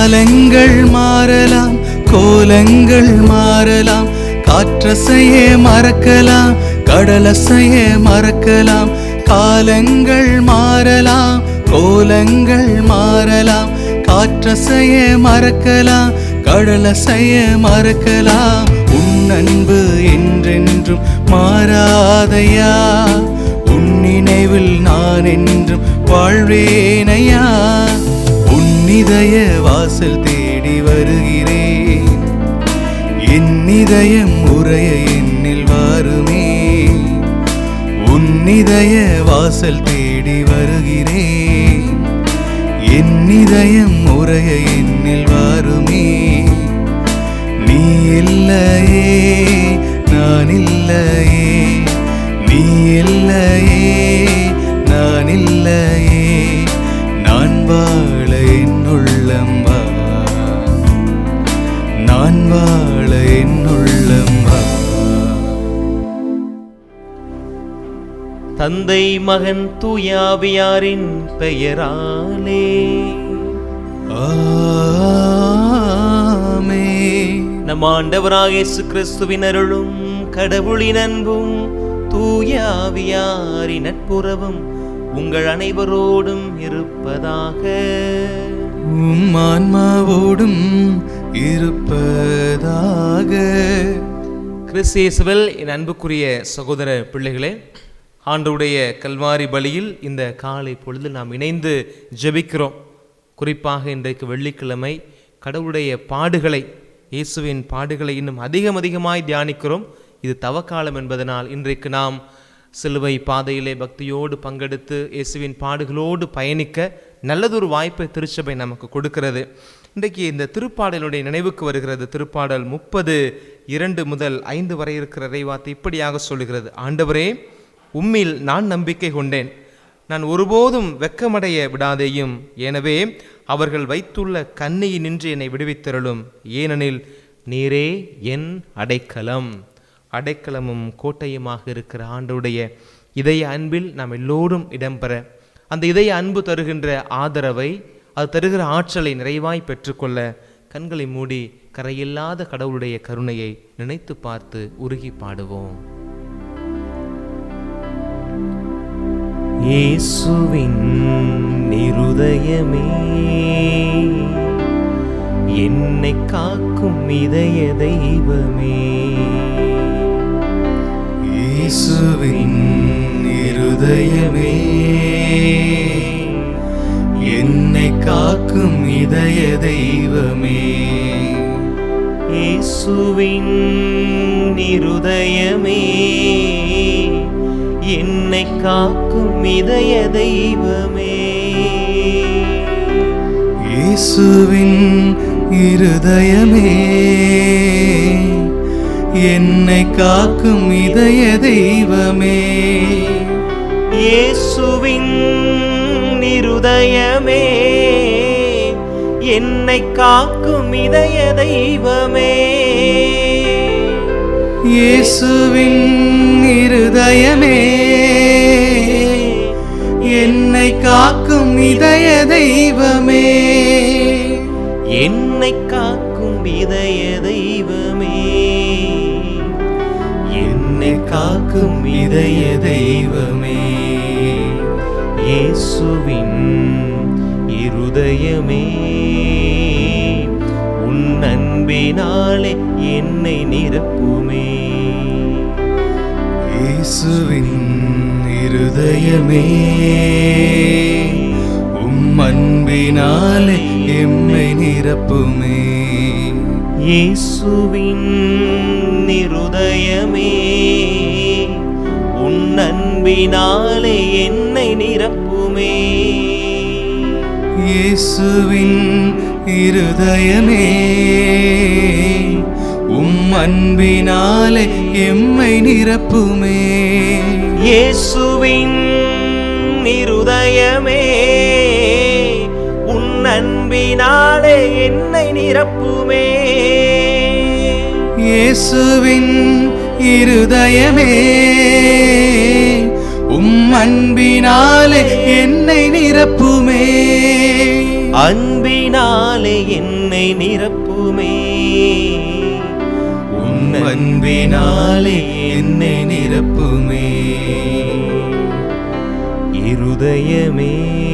காலங்கள் மாறலாம் கோலங்கள் மாறலாம் காற்றசைய மறக்கலாம் கடலசைய மறக்கலாம் காலங்கள் மாறலாம் கோலங்கள் மாறலாம் காற்றசைய மறக்கலாம் கடலசைய மறக்கலாம் உன் அன்பு என்றென்றும் மாறாதையா உன் நினைவில் நான் என்றும் வாழ்வேனையா உன் இதய வாசல் தேடி வருகிறேன் என் இதயம் உரைய என்னில் வாருமே உன் இதய வாசல் தேடி வருகிறேன் என் இதயம் உரைய என்னில் வாருமே நீ இல்லையே நான் இல்லையே நீ இல்லையே நான் இல்லையே நான் வாழ என் உள்ளம் வா நான் வாழ என் உள்ளம் வா தந்தை மகன் தூயாவியாரின் பெயராலே ஆமென். நம் ஆண்டவராக இயேசு கிறிஸ்துவின் அருளும் கடவுளின் அன்பும் தூயாவியாரின் நட்புறவும் உங்கள் அனைவரோடும் இருப்பதாக உம் ஆன்மாவோடும் இருப்பதாக கிறிஸ்தியேசுவில் என் அன்புக்குரிய சகோதர பிள்ளைகளே ஆண்டவருடைய கல்வாரி பலியில் இந்த காலை பொழுது நாம் இணைந்து ஜெபிக்கிறோம் குறிப்பாக இன்றைக்கு வெள்ளிக்கிழமை கடவுளுடைய பாடுகளை இயேசுவின் பாடுகளை இன்னும் அதிகம் அதிகமாய் தியானிக்கிறோம் இது தவக்காலம் என்பதனால் இன்றைக்கு நாம் சிலுவை பாதையிலே பக்தியோடு பங்கெடுத்து இயேசுவின் பாடுகளோடு பயணிக்க நல்லதொரு வாய்ப்பை திருச்சபை நமக்கு கொடுக்கிறது இன்றைக்கு இந்த திருப்பாடலுடைய நினைவுக்கு வருகிறது திருப்பாடல் முப்பது இரண்டு முதல் ஐந்து வரை இருக்கிற இறைவார்த்தை இப்படியாக சொல்லுகிறது ஆண்டவரே உம்மில் நான் நம்பிக்கை கொண்டேன் நான் ஒருபோதும் வெக்கமடைய விடாதேயும் எனவே அவர்கள் வைத்துள்ள கண்ணியை நின்று என்னை விடுவித்தருளும் ஏனெனில் நீரே என் அடைக்கலம் அடைக்கலமும் கோட்டையுமாக இருக்கிற ஆண்டவுடைய இதய அன்பில் நாம் எல்லோரும் இடம்பெற அந்த இதய அன்பு தருகின்ற ஆதரவை அது தருகிற ஆற்றலை நிறைவாய் பெற்றுக்கொள்ள கண்களை மூடி கரையில்லாத கடவுளுடைய கருணையை நினைத்து பார்த்து உருகி பாடுவோம் இயேசுவின் இருதயமே என்னை காக்கும் இதய தெய்வமே இயேசுவின் இருதயமே என்னை காக்கும் இதய தெய்வமே இயேசுவின் இருதயமே என்னை காக்கும் இதய தெய்வமே இயேசுவின் இருதயமே என்னை காக்கும் இதய தெய்வமே இயேசுவின் இருதயமே என்னை காக்கும் இதய தெய்வமே இயேசுவின் இருதயமே என்னை காக்கும் இதய தெய்வமே என்னை காக்கும் இதய தெய்வமே என்னை காக்கும் இதய தெய்வமே இயேசுவின் இருதயமே உன் அன்பினாலே என்னை நிரப்புமே இயேசுவின் இருதயமே உம் அன்பினாலே எம்மை நிரப்புமே இயேசுவின் இருதயமே உன் அன்பினாலே என்னை நிரப்புமே இயேசுவின் இருதயமே உம் அன்பினாலே எம்மை நிரப்புமே இயேசுவின் இருதயமே உன் அன்பினாலே என்னை நிரப்புமே இயேசுவின் இருதயமே உம் அன்பினாலே என்னை நிரப்புமே அன்பினாலே என்னை என்னை நிரப்புமே உம் அன்பினாலே என்னை நிரப்புமே இருதயமே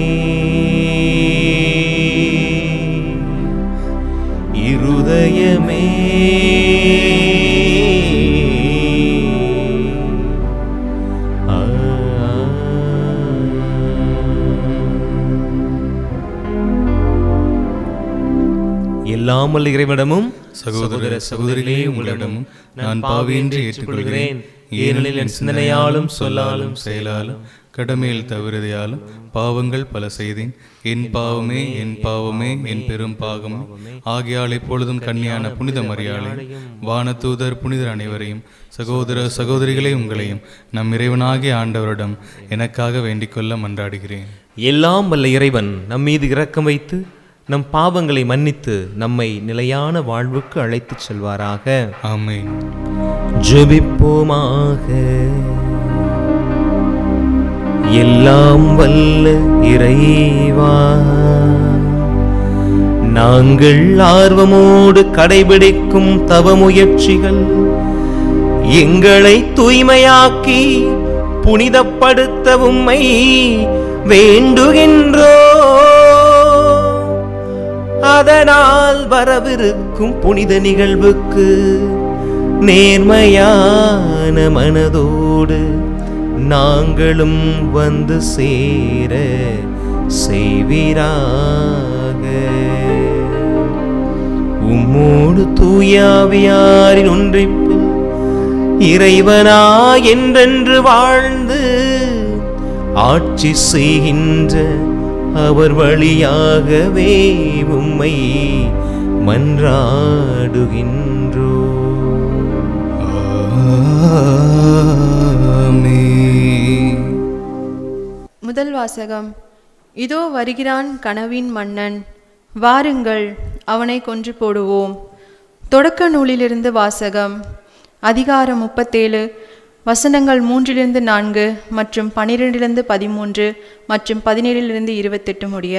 இருதயமே ஆ. எல்லாமல் இறைவனிடமும் சகோதர சகோதரிகளே உங்களிடமும் நான் பாவியின்றி ஏற்றுக்கொள்கிறேன் ஏனெனில் என் சிந்தனையாலும் சொல்லாலும் செயலாலும் கடமையில் தவறுதையாலும் பாவங்கள் பல செய்தேன் என் பாவமே என் பாவமே என் பெரும் பாகம் ஆகியால் இப்பொழுதும் கன்னியான புனித மரியாதை வானதூதர் புனிதர் அனைவரையும் சகோதர சகோதரிகளே உங்களையும் நம் இறைவனாகிய ஆண்டவரிடம் எனக்காக வேண்டிக் கொள்ள மன்றாடுகிறேன் எல்லாம் வல்ல இறைவன் நம் மீது இரக்கம் வைத்து நம் பாவங்களை மன்னித்து நம்மை நிலையான வாழ்வுக்கு அழைத்துச் செல்வாராக ஆமென் ஜெபிப்போமாக எல்லாம் வல்ல இறைவா நாங்கள் ஆர்வமோடு கடைபிடிக்கும் தவ முயற்சிகள் எங்களை தூய்மையாக்கி புனிதப்படுத்த உம்மை வேண்டுகின்றோ அதனால் வரவிருக்கும் புனித நிகழ்வுக்கு நேர்மையான மனதோடு நாங்களும் வந்து சேர செய்வீராக உம்மோடு தூயாவியாரின் ஒன்றிப்பு இறைவனா என்றென்று வாழ்ந்து ஆட்சி செய்கின்ற அவர் வழியாகவே உம்மை மன்றாடுகின்றோ ஆமென் முதல் வாசகம் இதோ வருகிறான் கனவின் மன்னன் வாருங்கள் அவனை கொன்று போடுவோம் தொடக்க நூலிலிருந்து வாசகம் அதிகாரம் முப்பத்தேழு வசனங்கள் மூன்றிலிருந்து நான்கு மற்றும் பனிரெண்டிலிருந்து பதிமூன்று மற்றும் பதினேழிலிருந்து இருபத்தெட்டு முடிய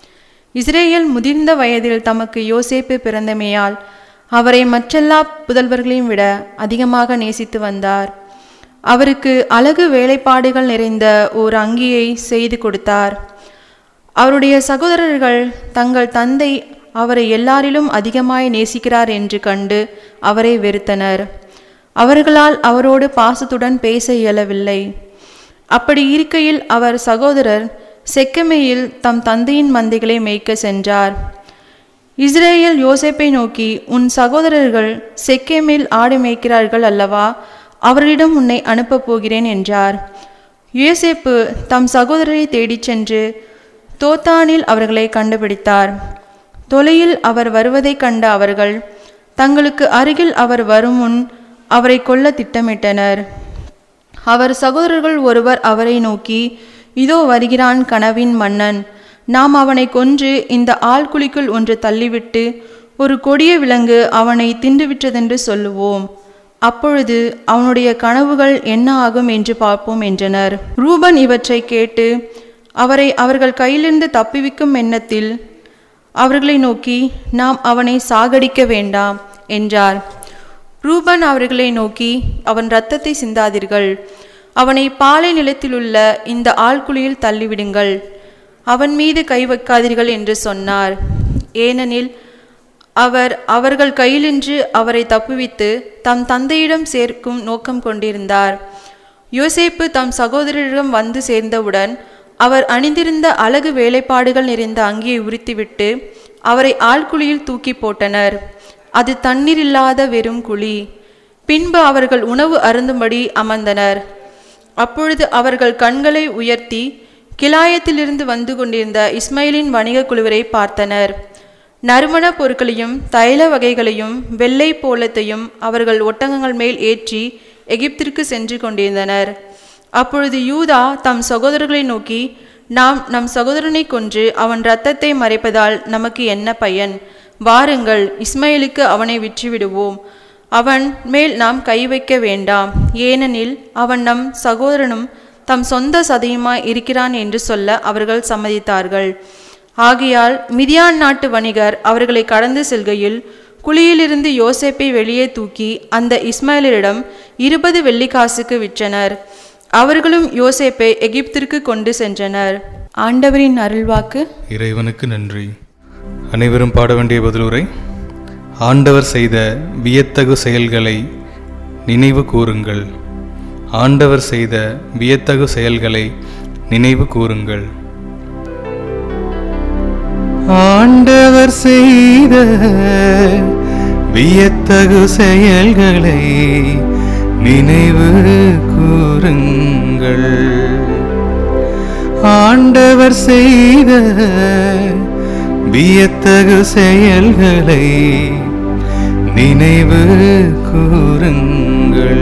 இஸ்ரேல் முதிர்ந்த வயதில் தமக்கு யோசேப்பு பிறந்தமையால் அவரை மற்றெல்லா புதல்வர்களையும் விட அதிகமாக நேசித்து வந்தார் அவருக்கு அழகு வேலைப்பாடுகள் நிறைந்த ஓர் அங்கியை செய்து கொடுத்தார் அவருடைய சகோதரர்கள் தங்கள் தந்தை அவரை எல்லாரிலும் அதிகமாய் நேசிக்கிறார் என்று கண்டு அவரை வெறுத்தனர் அவர்களால் அவரோடு பாசத்துடன் பேச இயலவில்லை அப்படி இருக்கையில் அவர் சகோதரர் செக்கமையில் தம் தந்தையின் மந்தைகளை மேய்க்க சென்றார் இஸ்ரேல் யோசேப்பை நோக்கி உன் சகோதரர்கள் செக்கேமில் ஆடு மேய்க்கிறார்கள் அல்லவா அவர்களிடம் உன்னை அனுப்பப் போகிறேன் என்றார் யோசேப்பு தம் சகோதரரை தேடிச் சென்று தோத்தானில் அவர்களை கண்டுபிடித்தார் தொலையில் அவர் வருவதைக் கண்ட அவர்கள் தங்களுக்கு அருகில் அவர் வரும் முன் அவரை கொல்ல திட்டமிட்டனர் அவர் சகோதரர்கள் ஒருவர் அவரை நோக்கி இதோ வருகிறான் கனவின் மன்னன் நாம் அவனை கொன்று இந்த ஆழ்குழிக்குள் ஒன்று தள்ளிவிட்டு ஒரு கொடிய விலங்கு அவனை தின்றுவிட்டதென்று சொல்லுவோம் அப்பொழுது அவனுடைய கனவுகள் என்ன ஆகும் என்று பார்ப்போம் என்றனர் ரூபன் இவற்றை கேட்டு அவரை அவர்கள் கையிலிருந்து தப்புவிக்கும் எண்ணத்தில் அவர்களை நோக்கி நாம் அவனை சாகடிக்க வேண்டாம் என்றார் ரூபன் அவர்களை நோக்கி அவன் இரத்தத்தை சிந்தாதீர்கள் அவனை பாலை நிலத்திலுள்ள இந்த ஆழ்குழியில் தள்ளிவிடுங்கள் அவன் மீது கை வைக்காதீர்கள் என்று சொன்னார் ஏனெனில் அவர் அவர்கள் கையிலின்று அவரை தப்புவித்து தம் தந்தையிடம் சேர்க்கும் நோக்கம் கொண்டிருந்தார் யோசேப்பு தம் சகோதரரிடம் வந்து சேர்ந்தவுடன் அவர் அணிந்திருந்த அழகு வேலைப்பாடுகள் நிறைந்த அங்கியை உரித்துவிட்டு அவரை ஆழ்குழியில் தூக்கி போட்டனர் அது தண்ணீர் இல்லாத வெறும் குழி பின்பு அவர்கள் உணவு அருந்தும்படி அமர்ந்தனர் அப்பொழுது அவர்கள் கண்களை உயர்த்தி கிலாயத்திலிருந்து வந்து கொண்டிருந்த இஸ்மாயிலின் வணிக குழுவரை பார்த்தனர் நறுமணப் பொருட்களையும் தைல வகைகளையும் வெள்ளை போலத்தையும் அவர்கள் ஒட்டகங்கள் மேல் ஏற்றி எகிப்திற்கு சென்று கொண்டிருந்தனர் அப்பொழுது யூதா தம் சகோதரர்களை நோக்கி நாம் நம் சகோதரனை கொன்று அவன் இரத்தத்தை மறைப்பதால் நமக்கு என்ன பயன் வாருங்கள் இஸ்மாயிலுக்கு அவனை விற்றுவிடுவோம் அவன் மேல் நாம் கை வைக்க வேண்டாம் ஏனெனில் அவன் நம் சகோதரனும் தம் சொந்த சதையுமாய் இருக்கிறான் என்று சொல்ல அவர்கள் சம்மதித்தார்கள் ஆகையால் மிதியான் நாட்டு வணிகர் அவர்களை கடந்து செல்கையில் குழியிலிருந்து யோசேப்பை வெளியே தூக்கி அந்த இஸ்மாயிலரிடம் இருபது வெள்ளிக்காசுக்கு விற்றனர் அவர்களும் யோசேப்பை எகிப்திற்கு கொண்டு சென்றனர் ஆண்டவரின் அருள்வாக்கு இறைவனுக்கு நன்றி அனைவரும் பாட வேண்டிய பதிலுரை ஆண்டவர் செய்த வியத்தகு செயல்களை நினைவு கூறுங்கள் ஆண்டவர் செய்த வியத்தகு செயல்களை நினைவு கூறுங்கள் ஆண்டவர் செய்த வியத்தகு செயல்களை நினைவு கூறுங்கள் ஆண்டவர் செய்த வியத்தகு செயல்களை நினைவு கூறுங்கள்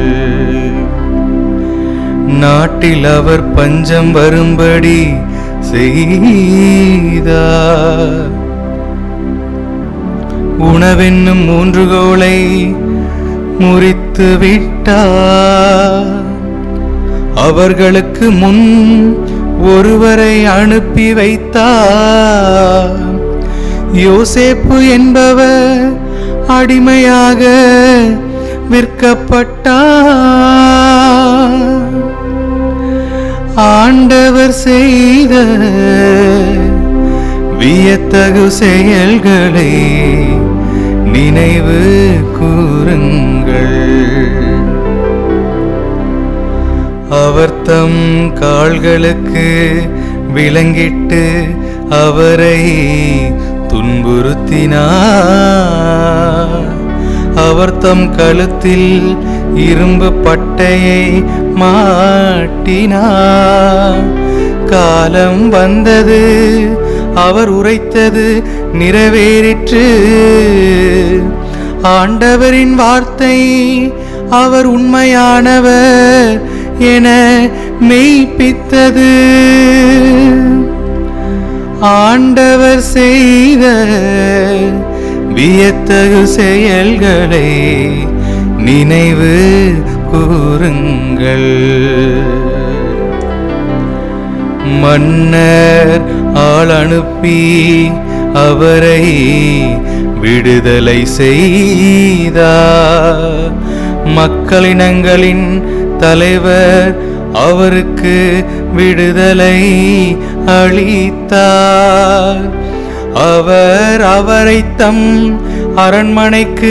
நாட்டில் அவர் பஞ்சம் வரும்படி செய்தார் உணவென்னும் மூன்றுகோளை முறித்து விட்டார் அவர்களுக்கு முன் ஒருவரை அனுப்பி வைத்தார் யோசேப்பு என்பவர் அடிமையாக விற்கப்பட்டார் ஆண்டவர் செய்த வியத்தகு செயல்களை நினைவு கூறுங்கள் அவர் தம் கால்களுக்கு விலங்கிட்டு அவரை துன்புறுத்தினார் அவர் தம் கழுத்தில் இரும்பு பட்டையை மாட்டினார் காலம் வந்தது அவர் உரைத்தது நிறைவேறிற்று ஆண்டவரின் வார்த்தை அவர் உண்மையானவர் என மெய்ப்பித்தது ஆண்டவர் செய்த வியத்தகு செயல்களை நினைவு கூறுங்கள் மன்னர் ஆள் அனுப்பி அவரை விடுதலை செய்தார் மக்களினங்களின் தலைவர் அவருக்கு விடுதலை அளித்தார் அவர் அவரை தம் அரண்மனைக்கு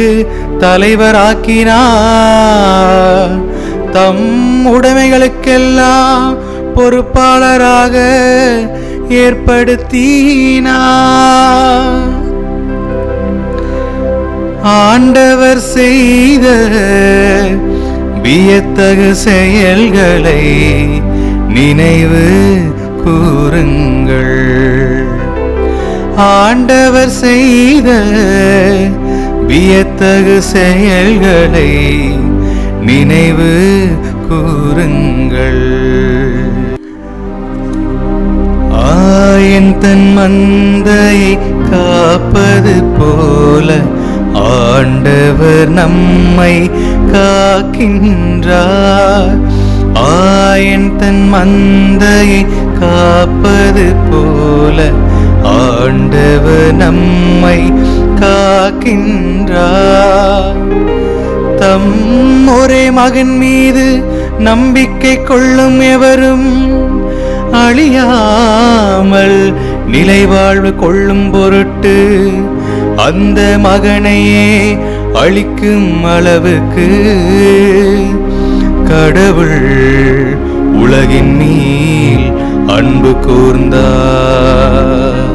தலைவராக்கினார் தம் உடைமைகளுக்கெல்லாம் பொறுப்பாளராக ஏற்படுத்தினார் ஆண்டவர் செய்த வியத்தகு செயல்களை நினைவு கூறுங்கள் ஆண்டவர் செய்த வியத்தகு செயல்களை நினைவு கூறுங்கள் ஆயன் தன் மந்தையை காப்பது போல ஆண்டவர் நம்மை காக்கின்றார் ஆயன் தன் மந்தையை காப்பது போல ஆண்டவர் நம்மை காக்கின்றார் தம் ஒரே மகன் மீது நம்பிக்கை கொள்ளும் எவரும் அழியாமல் நிலைவாழ்வு கொள்ளும் பொருட்டு அந்த மகனையே அழிக்கும் அளவுக்கு கடவுள் உலகின் மேல் அன்பு கூர்ந்தார்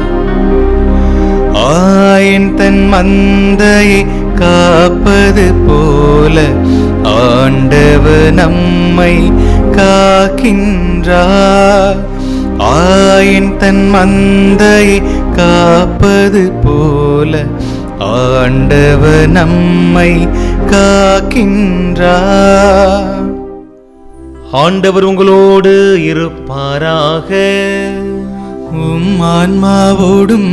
ஆயன் தன் மந்தையை காப்பது போல ஆண்டவர் நம்மை காக்கின்றார் ஆயன் தன் மந்தையை காப்பது போல ஆண்டவர் நம்மை காக்கின்றார் ஆண்டவர் உங்களோடு இருப்பாராக உம் ஆன்மாவோடும்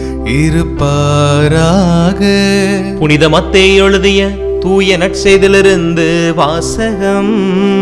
இருப்பாராக புனித மத்தேயு எழுதிய தூய நற்செய்திலிருந்து வாசகம்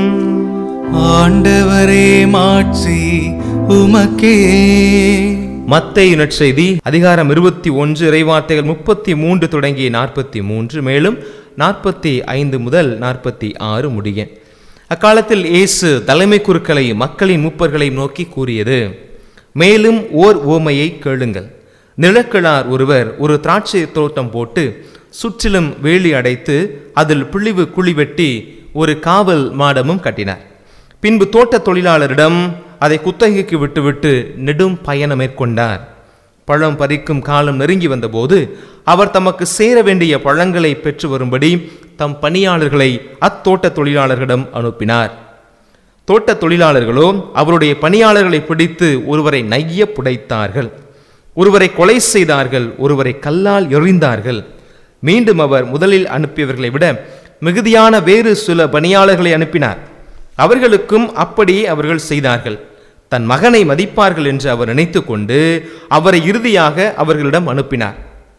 ஆண்டவரே மாட்சி உமக்கே மத்தேயு நற்செய்தி அதிகாரம் இருபத்தி ஒன்று இறைவார்த்தைகள் முப்பத்தி மூன்று தொடங்கி நாற்பத்தி மூன்று மேலும் நாற்பத்தி ஐந்து முதல் நாற்பத்தி ஆறு முடிய அக்காலத்தில் இயேசு தலைமை குருக்களை மக்களின் மூப்பர்களை நோக்கி கூறியது மேலும் ஓர் ஓமையை கேளுங்கள் நிலக்கிழார் ஒருவர் ஒரு திராட்சை தோட்டம் போட்டு சுற்றிலும் வேலி அடைத்து அதில் பிழிவு குழி வெட்டி ஒரு காவல் மாடமும் கட்டினார் பின்பு தோட்ட தொழிலாளரிடம் அதை குத்தகைக்கு விட்டுவிட்டு நெடும் பயணம் மேற்கொண்டார் பழம் பறிக்கும் காலம் நெருங்கி வந்தபோது அவர் தமக்கு சேர வேண்டிய பழங்களை பெற்று வரும்படி தம் பணியாளர்களை அத்தோட்ட தொழிலாளர்களிடம் அனுப்பினார் தோட்ட தொழிலாளர்களோ அவருடைய பணியாளர்களை பிடித்து ஒருவரை நைய புடைத்தார்கள் ஒருவரை கொலை செய்தார்கள் ஒருவரை கல்லால் எறிந்தார்கள் மீண்டும் அவர் முதலில் அனுப்பியவர்களை விட மிகுதியான வேறு சில பணியாளர்களை அனுப்பினார் அவர்களுக்கும் அப்படியே அவர்கள் செய்தார்கள் தன் மகனை மதிப்பார்கள் என்று அவர் நினைத்துக்கொண்டு அவரை இறுதியாக அவர்களிடம் அனுப்பினார்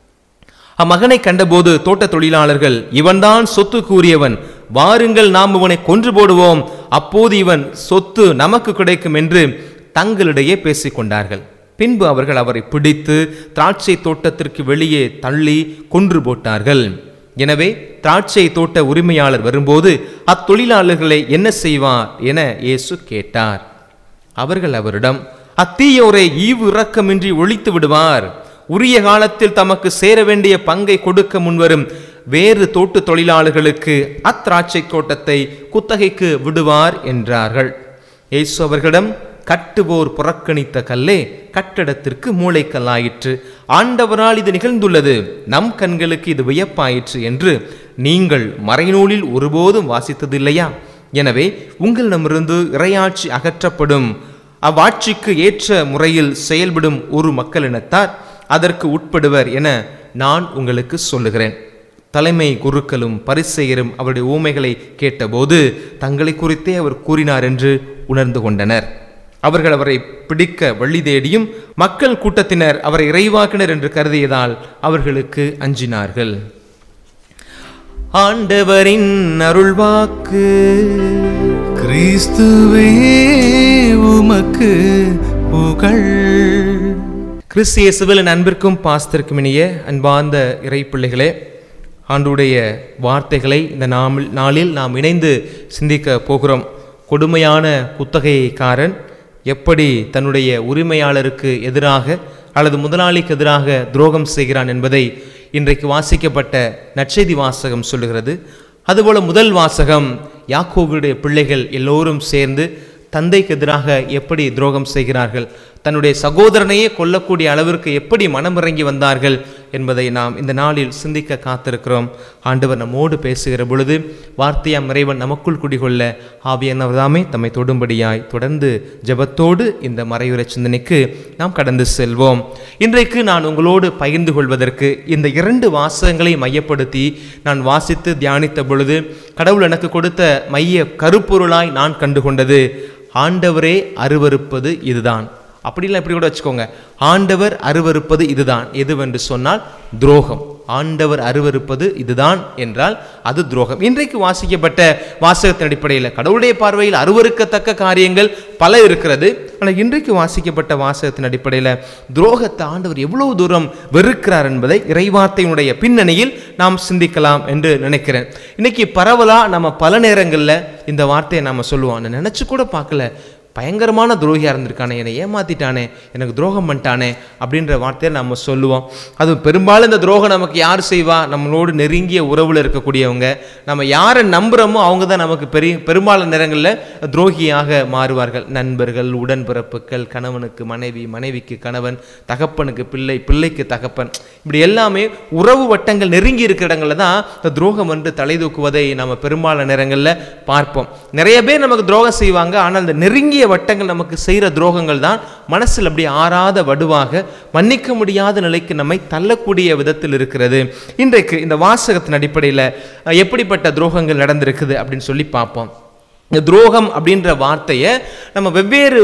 அம்மகனை கண்டபோது தோட்ட தொழிலாளர்கள் இவன்தான் சொத்து கூறியவன் வாருங்கள் நாம் இவனை கொன்று போடுவோம் அப்போது இவன் சொத்து நமக்கு கிடைக்கும் என்று தங்களிடையே பேசிக் கொண்டார்கள் பின்பு அவர்கள் அவரை பிடித்து திராட்சை தோட்டத்திற்கு வெளியே தள்ளி கொன்று போட்டார்கள் எனவே திராட்சை தோட்ட உரிமையாளர் வரும்போது அத்தொழிலாளர்களை என்ன செய்வார் என இயேசு கேட்டார் அவர்கள் அவரிடம் அத்தீயோரை ஈவு இரக்கமின்றி ஒழித்து விடுவார் உரிய காலத்தில் தமக்கு சேர வேண்டிய பங்கை கொடுக்க முன்வரும் வேறு தோட்டு தொழிலாளர்களுக்கு அத்திராட்சை தோட்டத்தை குத்தகைக்கு விடுவார் என்றார்கள் இயேசு அவர்களிடம் கட்டுவோர் புறக்கணித்த கல்லே கட்டடத்திற்கு மூளைக்கல்லாயிற்று ஆண்டவரால் இது நிகழ்ந்துள்ளது நம் கண்களுக்கு இது வியப்பாயிற்று என்று நீங்கள் மறைநூலில் ஒருபோதும் வாசித்ததில்லையா எனவே உங்களிடமிருந்து இறையாட்சி அகற்றப்படும் அவ்வாட்சிக்கு ஏற்ற முறையில் செயல்படும் ஒரு மக்களினத்தார் அதற்கு உட்படுவர் என நான் உங்களுக்கு சொல்லுகிறேன் தலைமை குருக்களும் பரிசெயரும் அவருடைய ஊமைகளை கேட்டபோது தங்களை குறித்தே அவர் கூறினார் என்று உணர்ந்து கொண்டனர் அவர்கள் அவரை பிடிக்க வழி தேடியும் மக்கள் கூட்டத்தினர் அவரை இறைவாக்கினர் என்று கருதியதால் அவர்களுக்கு அஞ்சினார்கள் ஆண்டவரின் அருள்வாக்கு கிறிஸ்துவே உமக்கு புகழ் கிறிஸ்து இயேசுவில் அன்பிற்கும் பாஸ்திற்கும் இனிய அன்பார்ந்த இறை பிள்ளைகளே ஆண்டுடைய வார்த்தைகளை இந்த நாமில் நாளில் நாம் இணைந்து சிந்திக்க போகிறோம் கொடுமையான குத்தகைக்காரன் எப்படி தன்னுடைய உரிமையாளருக்கு எதிராக அல்லது முதலாளிக்கு எதிராக துரோகம் செய்கிறான் என்பதை இன்றைக்கு வாசிக்கப்பட்ட நற்செய்தி வாசகம் சொல்லுகிறது அதுபோல முதல் வாசகம் யாக்கோவுடைய பிள்ளைகள் எல்லோரும் சேர்ந்து தந்தைக்கு எதிராக எப்படி துரோகம் செய்கிறார்கள் தன்னுடைய சகோதரனையே கொல்லக்கூடிய அளவிற்கு எப்படி மனமிறங்கி வந்தார்கள் என்பதை நாம் இந்த நாளில் சிந்திக்க காத்திருக்கிறோம் ஆண்டவர் நம்மோடு பேசுகிற பொழுது வார்த்தையாம் இறைவன் நமக்குள் குடிகொள்ள ஆவியானவர்தாமே தம்மை தொடும்படியாய் தொடர்ந்து ஜெபத்தோடு இந்த மறையுரை சிந்தனைக்கு நாம் கடந்து செல்வோம் இன்றைக்கு நான் உங்களோடு பகிர்ந்து கொள்வதற்கு இந்த இரண்டு வாசகங்களை மையப்படுத்தி நான் வாசித்து தியானித்த பொழுது கடவுள் எனக்கு கொடுத்த மைய கருப்பொருளாய் நான் கண்டுகொண்டது ஆண்டவரே அருவருப்பது இதுதான் அப்படிலாம் இப்படி கூட வச்சுக்கோங்க ஆண்டவர் அருவருப்பது இதுதான் எதுவென்று சொன்னால் துரோகம் ஆண்டவர் அருவருப்பது இதுதான் என்றால் அது துரோகம் இன்றைக்கு வாசிக்கப்பட்ட வாசகத்தின் அடிப்படையில் கடவுளுடைய பார்வையில் அருவருக்கத்தக்க காரியங்கள் பல இருக்கிறது ஆனால் இன்றைக்கு வாசிக்கப்பட்ட வாசகத்தின் அடிப்படையில் துரோகத்தை ஆண்டவர் எவ்வளவு தூரம் வெறுக்கிறார் என்பதை இறைவார்த்தையினுடைய பின்னணியில் நாம் சிந்திக்கலாம் என்று நினைக்கிறேன் இன்னைக்கு பரவலா நம்ம பல நேரங்களில் இந்த வார்த்தையை நாம் சொல்லுவோம் நான் நினச்சி கூட பார்க்கல பயங்கரமான துரோகியாக இருந்திருக்கானே என்னை ஏமாத்திட்டானே எனக்கு துரோகம் பண்ணிட்டானே அப்படின்ற வார்த்தையை நம்ம சொல்லுவோம் அது பெரும்பாலும் இந்த துரோகம் நமக்கு யார் செய்வா நம்மளோடு நெருங்கிய உறவில் இருக்கக்கூடியவங்க நம்ம யாரை நம்புகிறோமோ அவங்க தான் நமக்கு பெரிய பெரும்பாலான நேரங்களில் துரோகியாக மாறுவார்கள் நண்பர்கள் உடன்பிறப்புகள் கணவனுக்கு மனைவி மனைவிக்கு கணவன் தகப்பனுக்கு பிள்ளை பிள்ளைக்கு தகப்பன் இப்படி எல்லாமே உறவு வட்டங்கள் நெருங்கி இருக்கிற இடங்களில் தான் இந்த துரோகம் வந்து தலை தூக்குவதை நம்ம பெரும்பாலான நேரங்களில் பார்ப்போம் நிறைய பேர் நமக்கு துரோகம் செய்வாங்க ஆனால் இந்த நெருங்கிய வட்டங்கள் நமக்கு செய்கிற துரோகங்கள் தான் மனசில் அப்படி ஆறாத வடுவாக மன்னிக்க முடியாத நிலைக்கு நம்மை தள்ளக்கூடிய விதத்தில் இருக்கிறது இன்றைக்கு இந்த வாசகத்தின் அடிப்படையில் அஹ், எப்படிப்பட்ட துரோகங்கள் நடந்திருக்குது அப்படின்னு சொல்லி பார்ப்போம் இந்த துரோகம் அப்படின்ற வார்த்தையை நம்ம வெவ்வேறு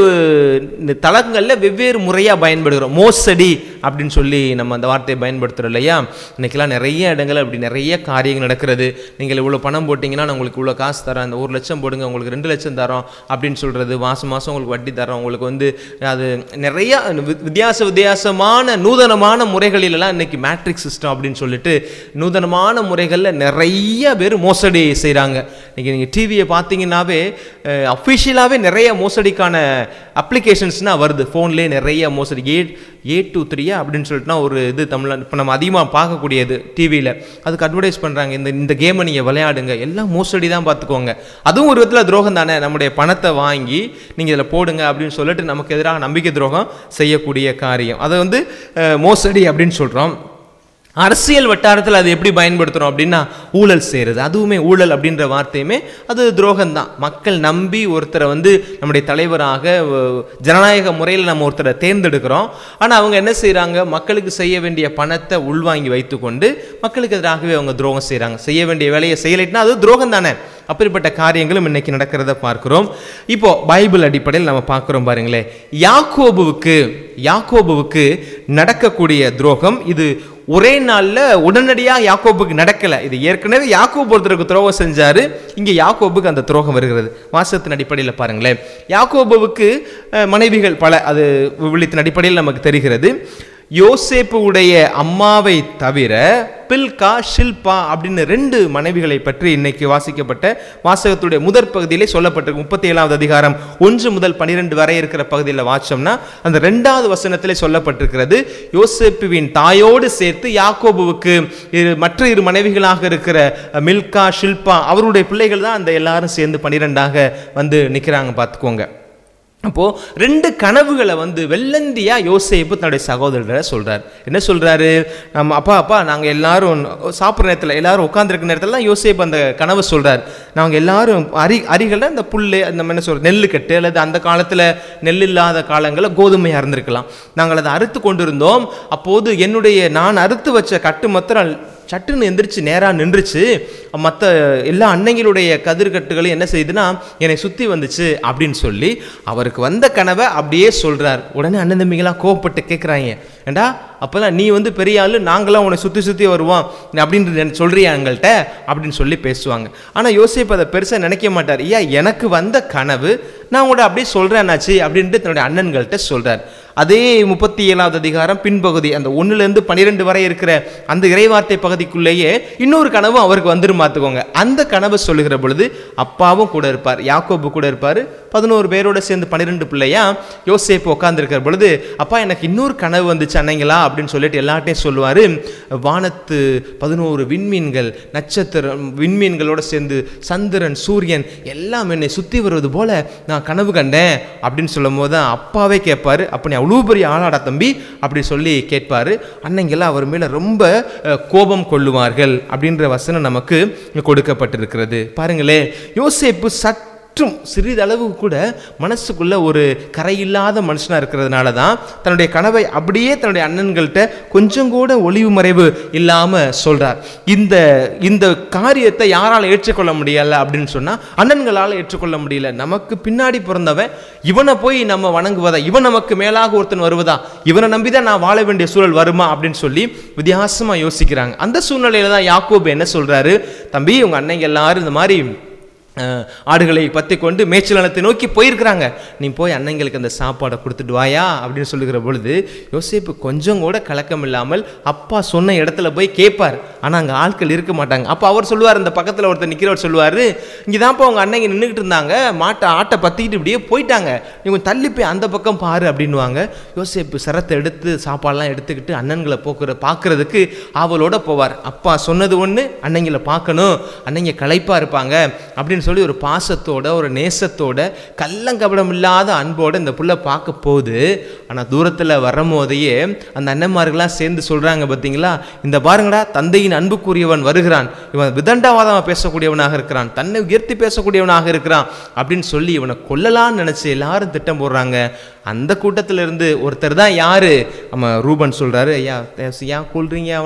தளங்களில் வெவ்வேறு முறையாக பயன்படுகிறோம் மோசடி அப்படின்னு சொல்லி நம்ம அந்த வார்த்தையை பயன்படுத்துகிறோம் இல்லையா இன்னைக்கெல்லாம் நிறைய இடங்கள் அப்படி நிறைய காரியங்கள் நடக்கிறது நீங்கள் இவ்வளோ பணம் போட்டிங்கன்னா நான் உங்களுக்கு இவ்வளோ காசு தரேன் அந்த ஒரு லட்சம் போடுங்க உங்களுக்கு ரெண்டு லட்சம் தரோம் அப்படின்னு சொல்கிறது மாதம் மாதம் உங்களுக்கு வட்டி தரோம் உங்களுக்கு வந்து அது நிறைய வி- வித்தியாச வித்தியாசமான நூதனமான முறைகளிலெல்லாம் இன்னைக்கு மேட்ரிக் சிஸ்டம் அப்படின்னு சொல்லிட்டு நூதனமான முறைகளில் நிறைய பேர் மோசடி செய்கிறாங்க இன்னைக்கு நீங்கள் டிவியை பார்த்தீங்கன்னாவே அஃபிஷியலாகவே நிறைய மோசடிக்கான அப்ளிகேஷன்ஸ்னால் வருது ஃபோன்லேயே நிறைய மோசடி ஏ ஏ டூ த்ரீயா அப்படின்னு சொல்லிட்டுனா ஒரு இது தமிழ் இப்போ நம்ம அதிகமாக பார்க்கக்கூடியது டிவியில் அதுக்கு அட்வர்டைஸ் பண்ணுறாங்க இந்த இந்த கேமை நீங்கள் விளையாடுங்க எல்லாம் மோசடி தான் பார்த்துக்கோங்க அதுவும் ஒரு விதத்தில் துரோகம் தானே நம்முடைய பணத்தை வாங்கி நீங்கள் இதில் போடுங்க அப்படின்னு சொல்லிட்டு நமக்கு எதிராக நம்பிக்கை துரோகம் செய்யக்கூடிய காரியம் அதை வந்து அஹ், மோசடி அப்படின்னு சொல்கிறோம் அரசியல் வட்டாரத்தில் அது எப்படி பயன்படுத்துகிறோம் அப்படின்னா ஊழல் செய்கிறது அதுவுமே ஊழல் அப்படின்ற வார்த்தையுமே அது துரோகம் தான் மக்கள் நம்பி ஒருத்தரை வந்து நம்முடைய தலைவராக அஹ், ஜனநாயக முறையில் நம்ம ஒருத்தரை தேர்ந்தெடுக்கிறோம் ஆனால் அவங்க என்ன செய்கிறாங்க மக்களுக்கு செய்ய வேண்டிய பணத்தை உள்வாங்கி வைத்துக்கொண்டு மக்களுக்கு எதிராகவே அவங்க துரோகம் செய்கிறாங்க செய்ய வேண்டிய வேலையை செய்யலைன்னா அது துரோகம் தானே அப்படிப்பட்ட காரியங்களும் இன்னைக்கு நடக்கிறத பார்க்கிறோம் இப்போ பைபிள் அடிப்படையில் நம்ம பார்க்குறோம் பாருங்களேன் யாக்கோபுவுக்கு யாக்கோபுவுக்கு நடக்கக்கூடிய துரோகம் இது ஒரே நாளில் உடனடியாக யாக்கோபுக்கு நடக்கலை இது ஏற்கனவே யாக்கோபு ஒருத்தருக்கு துரோகம் செஞ்சாரு இங்கே யாக்கோபுக்கு அந்த துரோகம் வருகிறது வாசகத்தின் அடிப்படையில் பாருங்களேன் யாக்கோபுவுக்கு அஹ், மனைவிகள் பல அது விவிலியத்தின் அடிப்படையில் நமக்கு தெரிகிறது யோசேப்பு உடைய அம்மாவை தவிர பில்கா ஷில்பா அப்படின்னு ரெண்டு மனைவிகளை பற்றி இன்னைக்கு வாசிக்கப்பட்ட வாசகத்துடைய முதற் பகுதியிலே சொல்லப்பட்டிருக்கு முப்பத்தி ஏழாவது அதிகாரம் ஒன்று முதல் பன்னிரெண்டு வரை இருக்கிற பகுதியில் வாச்சோம்னா அந்த ரெண்டாவது வசனத்திலே சொல்லப்பட்டிருக்கிறது யோசேப்புவின் தாயோடு சேர்த்து யாக்கோபுவுக்கு இரு மற்ற இரு மனைவிகளாக இருக்கிற மில்கா ஷில்பா அவருடைய பிள்ளைகள் தான் அந்த எல்லாரும் சேர்ந்து பன்னிரெண்டாக வந்து நிற்கிறாங்க பார்த்துக்கோங்க அப்போ ரெண்டு கனவுகளை வந்து வெள்ளந்தியா யோசேப்பு தன்னுடைய சகோதரரை சொல்றார் என்ன சொல்றாரு நம்ம அப்பா அப்பா நாங்க எல்லாரும் சாப்பிட்ற நேரத்தில் எல்லாரும் உட்காந்துருக்க நேரத்துல தான் யோசேப்பு அந்த கனவை சொல்றார் நாங்க எல்லாரும் அரி அரிகளை அந்த புல்லு அந்த என்ன சொல்ற நெல்லு கட்டு அல்லது அந்த காலத்துல நெல் இல்லாத காலங்களில் கோதுமையா இருந்திருக்கலாம் நாங்கள் அதை அறுத்து கொண்டிருந்தோம் அப்போது என்னுடைய நான் அறுத்து வச்ச கட்டு மாத்திரம் சட்டுன்னு எந்திரிச்சு நேராக நின்றுச்சு மற்ற எல்லா அன்னைங்களுடைய கதிர்கட்டுகளும் என்ன செய்யுதுன்னா என்னை சுற்றி வந்துச்சு அப்படின்னு சொல்லி அவருக்கு வந்த கனவை அப்படியே சொல்கிறார் உடனே அண்ணன் தம்பிங்களாம் கோவப்பட்டு கேட்குறாங்க ஏண்டா அப்போதான் நீ வந்து பெரிய ஆளு நாங்களாம் உன்னை சுற்றி சுற்றி வருவோம் அப்படின்னு எனக்கு சொல்றியா எங்கள்கிட்ட அப்படின்னு சொல்லி பேசுவாங்க ஆனால் யோசிப்பு அதை பெருசாக நினைக்க மாட்டார் ஐயா எனக்கு வந்த கனவு நான் உங்கள்ட்ட அப்படியே சொல்கிறேன்னாச்சு அப்படின்ட்டு தன்னுடைய அண்ணன்கள்கிட்ட சொல்கிறார் அதே முப்பத்தி ஏழாவது அதிகாரம் பின்பகுதி அந்த ஒன்றுலேருந்து பன்னிரெண்டு வரை இருக்கிற அந்த இறைவார்த்தை பகுதிக்குள்ளேயே இன்னொரு கனவு அவருக்கு வந்துரும் பார்த்துக்கோங்க அந்த கனவு சொல்லுகிற பொழுது அப்பாவும் கூட இருப்பார் யாக்கோபு கூட இருப்பார் பதினோரு பேரோட சேர்ந்து பன்னிரெண்டு பிள்ளையா யோசேப்பு உட்காந்துருக்கிற பொழுது அப்பா எனக்கு இன்னொரு கனவு வந்துச்சு அன்னைங்களா அப்படின்னு சொல்லிட்டு எல்லார்ட்டையும் சொல்லுவார் வானத்து பதினோரு விண்மீன்கள் நட்சத்திரம் விண்மீன்களோட சேர்ந்து சந்திரன் சூரியன் எல்லாம் என்னை சுற்றி வருவது போல நான் கனவு கண்டேன் அப்படின்னு சொல்லும் போது தான் அப்பாவே கேட்பாரு அப்ப நீ அவ்வளோ பெரிய ஆளாடா தம்பி அப்படி சொல்லி கேட்பாரு அன்னைங்கெல்லாம் அவர் மேல ரொம்ப அஹ், கோபம் கொள்ளுவார்கள் அப்படின்ற வசனம் நமக்கு கொடுக்கப்பட்டிருக்கிறது பாருங்களேன் யோசேப்பு சட் மற்றும் சிறிதளவு கூட மனசுக்குள்ள ஒரு கரையில்லாத மனுஷனா இருக்கிறதுனால தான் தன்னுடைய கனவை அப்படியே தன்னுடைய அண்ணன்கள்கிட்ட கொஞ்சம் கூட ஒளிவு மறைவு இல்லாம சொல்றார் இந்த இந்த காரியத்தை யாரால ஏற்றுக்கொள்ள முடியல அப்படின்னு சொன்னா அண்ணன்களால் ஏற்றுக்கொள்ள முடியல நமக்கு பின்னாடி பிறந்தவன் இவனை போய் நம்ம வணங்குவதா இவன் நமக்கு மேலாக ஒருத்தன் வருவதா இவனை நம்பிதான் நான் வாழ வேண்டிய சூழல் வருமா அப்படின்னு சொல்லி வித்தியாசமா யோசிக்கிறாங்க அந்த சூழ்நிலையில தான் யாக்கோபு என்ன சொல்றாரு தம்பி உங்க அன்னைங்க எல்லாரும் இந்த மாதிரி அஹ், ஆடுகளை பற்றி கொண்டு மேய்ச்சல் நிலத்தை நோக்கி போயிருக்கிறாங்க நீ போய் அன்னைங்களுக்கு அந்த சாப்பாடை கொடுத்துட்டு வாயா அப்படின்னு சொல்லுகிற பொழுது யோசேப்பு கொஞ்சம் கூட கலக்கம் இல்லாமல் அப்பா சொன்ன இடத்துல போய் கேட்பார் ஆனால் அங்கே ஆட்கள் இருக்க மாட்டாங்க அப்போ அவர் சொல்லுவார் இந்த பக்கத்தில் ஒருத்தர் நிற்கிறவர் சொல்லுவார் இங்கே தான்ப்பா உங்கள் அன்னைங்க நின்றுக்கிட்டு இருந்தாங்க மாட்டை ஆட்டை பற்றிக்கிட்டு இப்படியே போயிட்டாங்க நீ கொஞ்சம் தள்ளி போய் அந்த பக்கம் பாரு அப்படின்னுவாங்க யோசேப்பு சரத்தை எடுத்து சாப்பாடெல்லாம் எடுத்துக்கிட்டு அண்ணன்களை போக்குற பார்க்கறதுக்கு ஆவலோட போவார் அப்பா சொன்னது ஒன்று அன்னைங்களை பார்க்கணும் அன்னைங்க களைப்பாக இருப்பாங்க அப்படின்னு சொல்லி ஒரு பாசத்தோட ஒரு நேசத்தோட கள்ளங்கபடம் இல்லாத அன்போட இந்த புள்ள பார்க்க போகுது ஆனால் தூரத்தில் வரும்போதையே அந்த அண்ணன்மார்கள்லாம் சேர்ந்து சொல்கிறாங்க பார்த்தீங்களா இந்த பாருங்கடா தந்தையின் அன்புக்குரியவன் வருகிறான் இவன் விதண்டாவாதமாக பேசக்கூடியவனாக இருக்கிறான் தன்னை உயர்த்தி பேசக்கூடியவனாக இருக்கிறான் அப்படின்னு சொல்லி இவனை கொல்லலாம்னு நினச்சி எல்லாரும் திட்டம் போடுறாங்க அந்த கூட்டத்துல இருந்து ஒருத்தர் தான் யாரு நம்ம ரூபன் சொல்றாரு ஐயா தேவசி, ஏன் கொல்றீங்க அவனை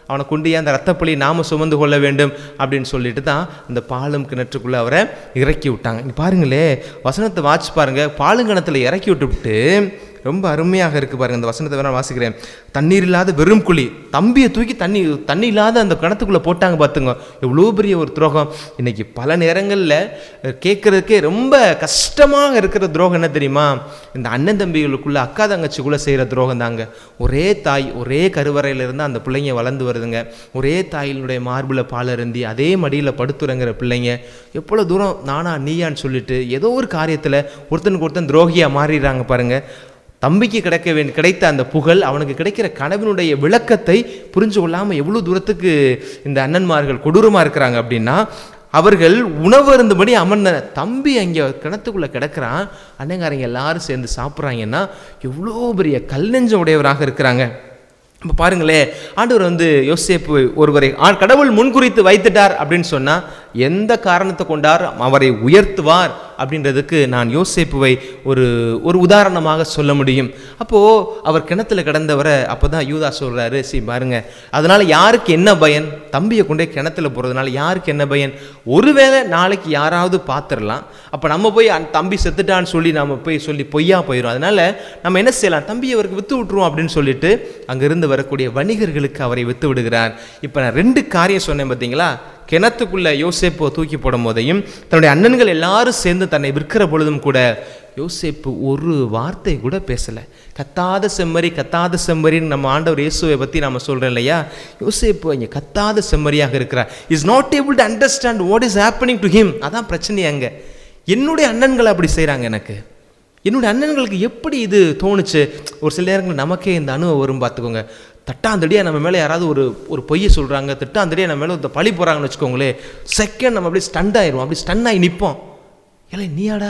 அவனை கொண்டு ஏன் அந்த ரத்தப்பழி நாம சுமந்து கொள்ள வேண்டும் அப்படின்னு சொல்லிட்டு தான் அந்த பாலும் கிணற்றுக்குள்ளே அவரை இறக்கி விட்டாங்க நீ பாருங்களே வசனத்தை வாட்சி பாருங்க பாலும் கிணத்துல இறக்கி விட்டுவிட்டு ரொம்ப அருமையாக இருக்கு பாருங்க இந்த வசனத்தை வேணா வாசிக்கிறேன் தண்ணீர் இல்லாத வெறும் குழி தம்பியை தூக்கி தண்ணி தண்ணி இல்லாத அந்த கிணத்துக்குள்ளே போட்டாங்க பார்த்துங்க எவ்வளோ பெரிய ஒரு துரோகம் இன்னைக்கு பல நேரங்களில் கேட்குறதுக்கே ரொம்ப கஷ்டமாக இருக்கிற துரோகம் என்ன தெரியுமா இந்த அண்ணன் தம்பிகளுக்குள்ள அக்கா தங்கச்சிக்குள்ளே செய்கிற துரோகம் தாங்க ஒரே தாய் ஒரே கருவறையில இருந்து அந்த பிள்ளைங்க வளர்ந்து வருதுங்க ஒரே தாயினுடைய மார்பில் பால் அருந்தி அதே மடியில் படுத்துறங்கிற பிள்ளைங்க எவ்வளோ தூரம் நானா நீயான்னு சொல்லிட்டு ஏதோ ஒரு காரியத்தில் ஒருத்தனுக்கு ஒருத்தன் துரோகியாக மாறிடுறாங்க பாருங்க தம்பிக்கு கிடைக்க வேண்டிய கிடைத்த அந்த புகழ் அவனுக்கு கிடைக்கிற கனவினுடைய விளக்கத்தை புரிஞ்சு கொள்ளாமல் எவ்வளோ தூரத்துக்கு இந்த அண்ணன்மார்கள் கொடூரமாக இருக்கிறாங்க அப்படின்னா அவர்கள் உணவு இருந்தபடி அமர்ந்த தம்பி அங்கே கிணத்துக்குள்ளே கிடக்கிறான் அண்ணங்காரங்க எல்லாரும் சேர்ந்து சாப்பிட்றாங்கன்னா எவ்வளோ பெரிய கல் நெஞ்சம் உடையவராக இருக்கிறாங்க இப்போ பாருங்களே ஆண்டவர் வந்து யோசேப்பு ஒருவரை ஆ- கடவுள் முன்குறித்து வைத்துட்டார் அப்படின்னு சொன்னால் எந்த காரணத்தை கொண்டார் அவரை உயர்த்துவார் அப்படின்றதுக்கு நான் யோசேப்புவை ஒரு ஒரு உதாரணமாக சொல்ல முடியும் அப்போது அவர் கிணத்துல கிடந்தவரை அப்போ தான் யூதா சொல்கிறாரு சி பாருங்க அதனால் யாருக்கு என்ன பயன் தம்பியை கொண்டே கிணத்துல போகிறதுனால யாருக்கு என்ன பயன் ஒருவேளை நாளைக்கு யாராவது பார்த்துடலாம் அப்போ நம்ம போய் அந்த தம்பி செத்துட்டான்னு சொல்லி நம்ம போய் சொல்லி பொய்யா போயிடும் அதனால நம்ம என்ன செய்யலாம் தம்பியை அவருக்கு வித்து விட்டுருவோம் அப்படின்னு சொல்லிட்டு அங்கிருந்து வரக்கூடிய வணிகர்களுக்கு அவரை வித்து விடுகிறார் இப்போ நான் ரெண்டு காரியம் சொன்னேன் பார்த்தீங்களா கிணத்துக்குள்ள யோசேப்பை தூக்கி போடும் போதையும் தன்னுடைய அண்ணன்கள் எல்லாரும் சேர்ந்து தன்னை விற்கிற பொழுதும் கூட யோசேப்பு ஒரு வார்த்தை கூட பேசலை கத்தாத செம்மறி கத்தாத செம்மறின்னு நம்ம ஆண்டவர் இயேசுவை பற்றி நம்ம சொல்கிறோம் இல்லையா யோசேப்பு இங்கே கத்தாத செம்மறியாக இருக்கிறார் is not able to understand what is happening to him அதான் பிரச்சனை அங்கே என்னுடைய அண்ணன்கள் அப்படி செய்கிறாங்க எனக்கு என்னுடைய அண்ணன்களுக்கு எப்படி இது தோணுச்சு ஒரு சில நேரங்கள் நமக்கே இந்த அனுபவம் வரும் பார்த்துக்கோங்க தட்டாந்தடியாக நம்ம மேலே யாராவது ஒரு ஒரு பொய்யை சொல்கிறாங்க திட்டாந்தடியாக நம்ம மேலே ஒரு பழி போகிறாங்கன்னு வச்சுக்கோங்களேன் செகண்ட் நம்ம அப்படியே ஸ்டண்ட் ஆயிடுவோம் அப்படி ஸ்டன் ஆகி நிற்போம் ஏலே நீயாடா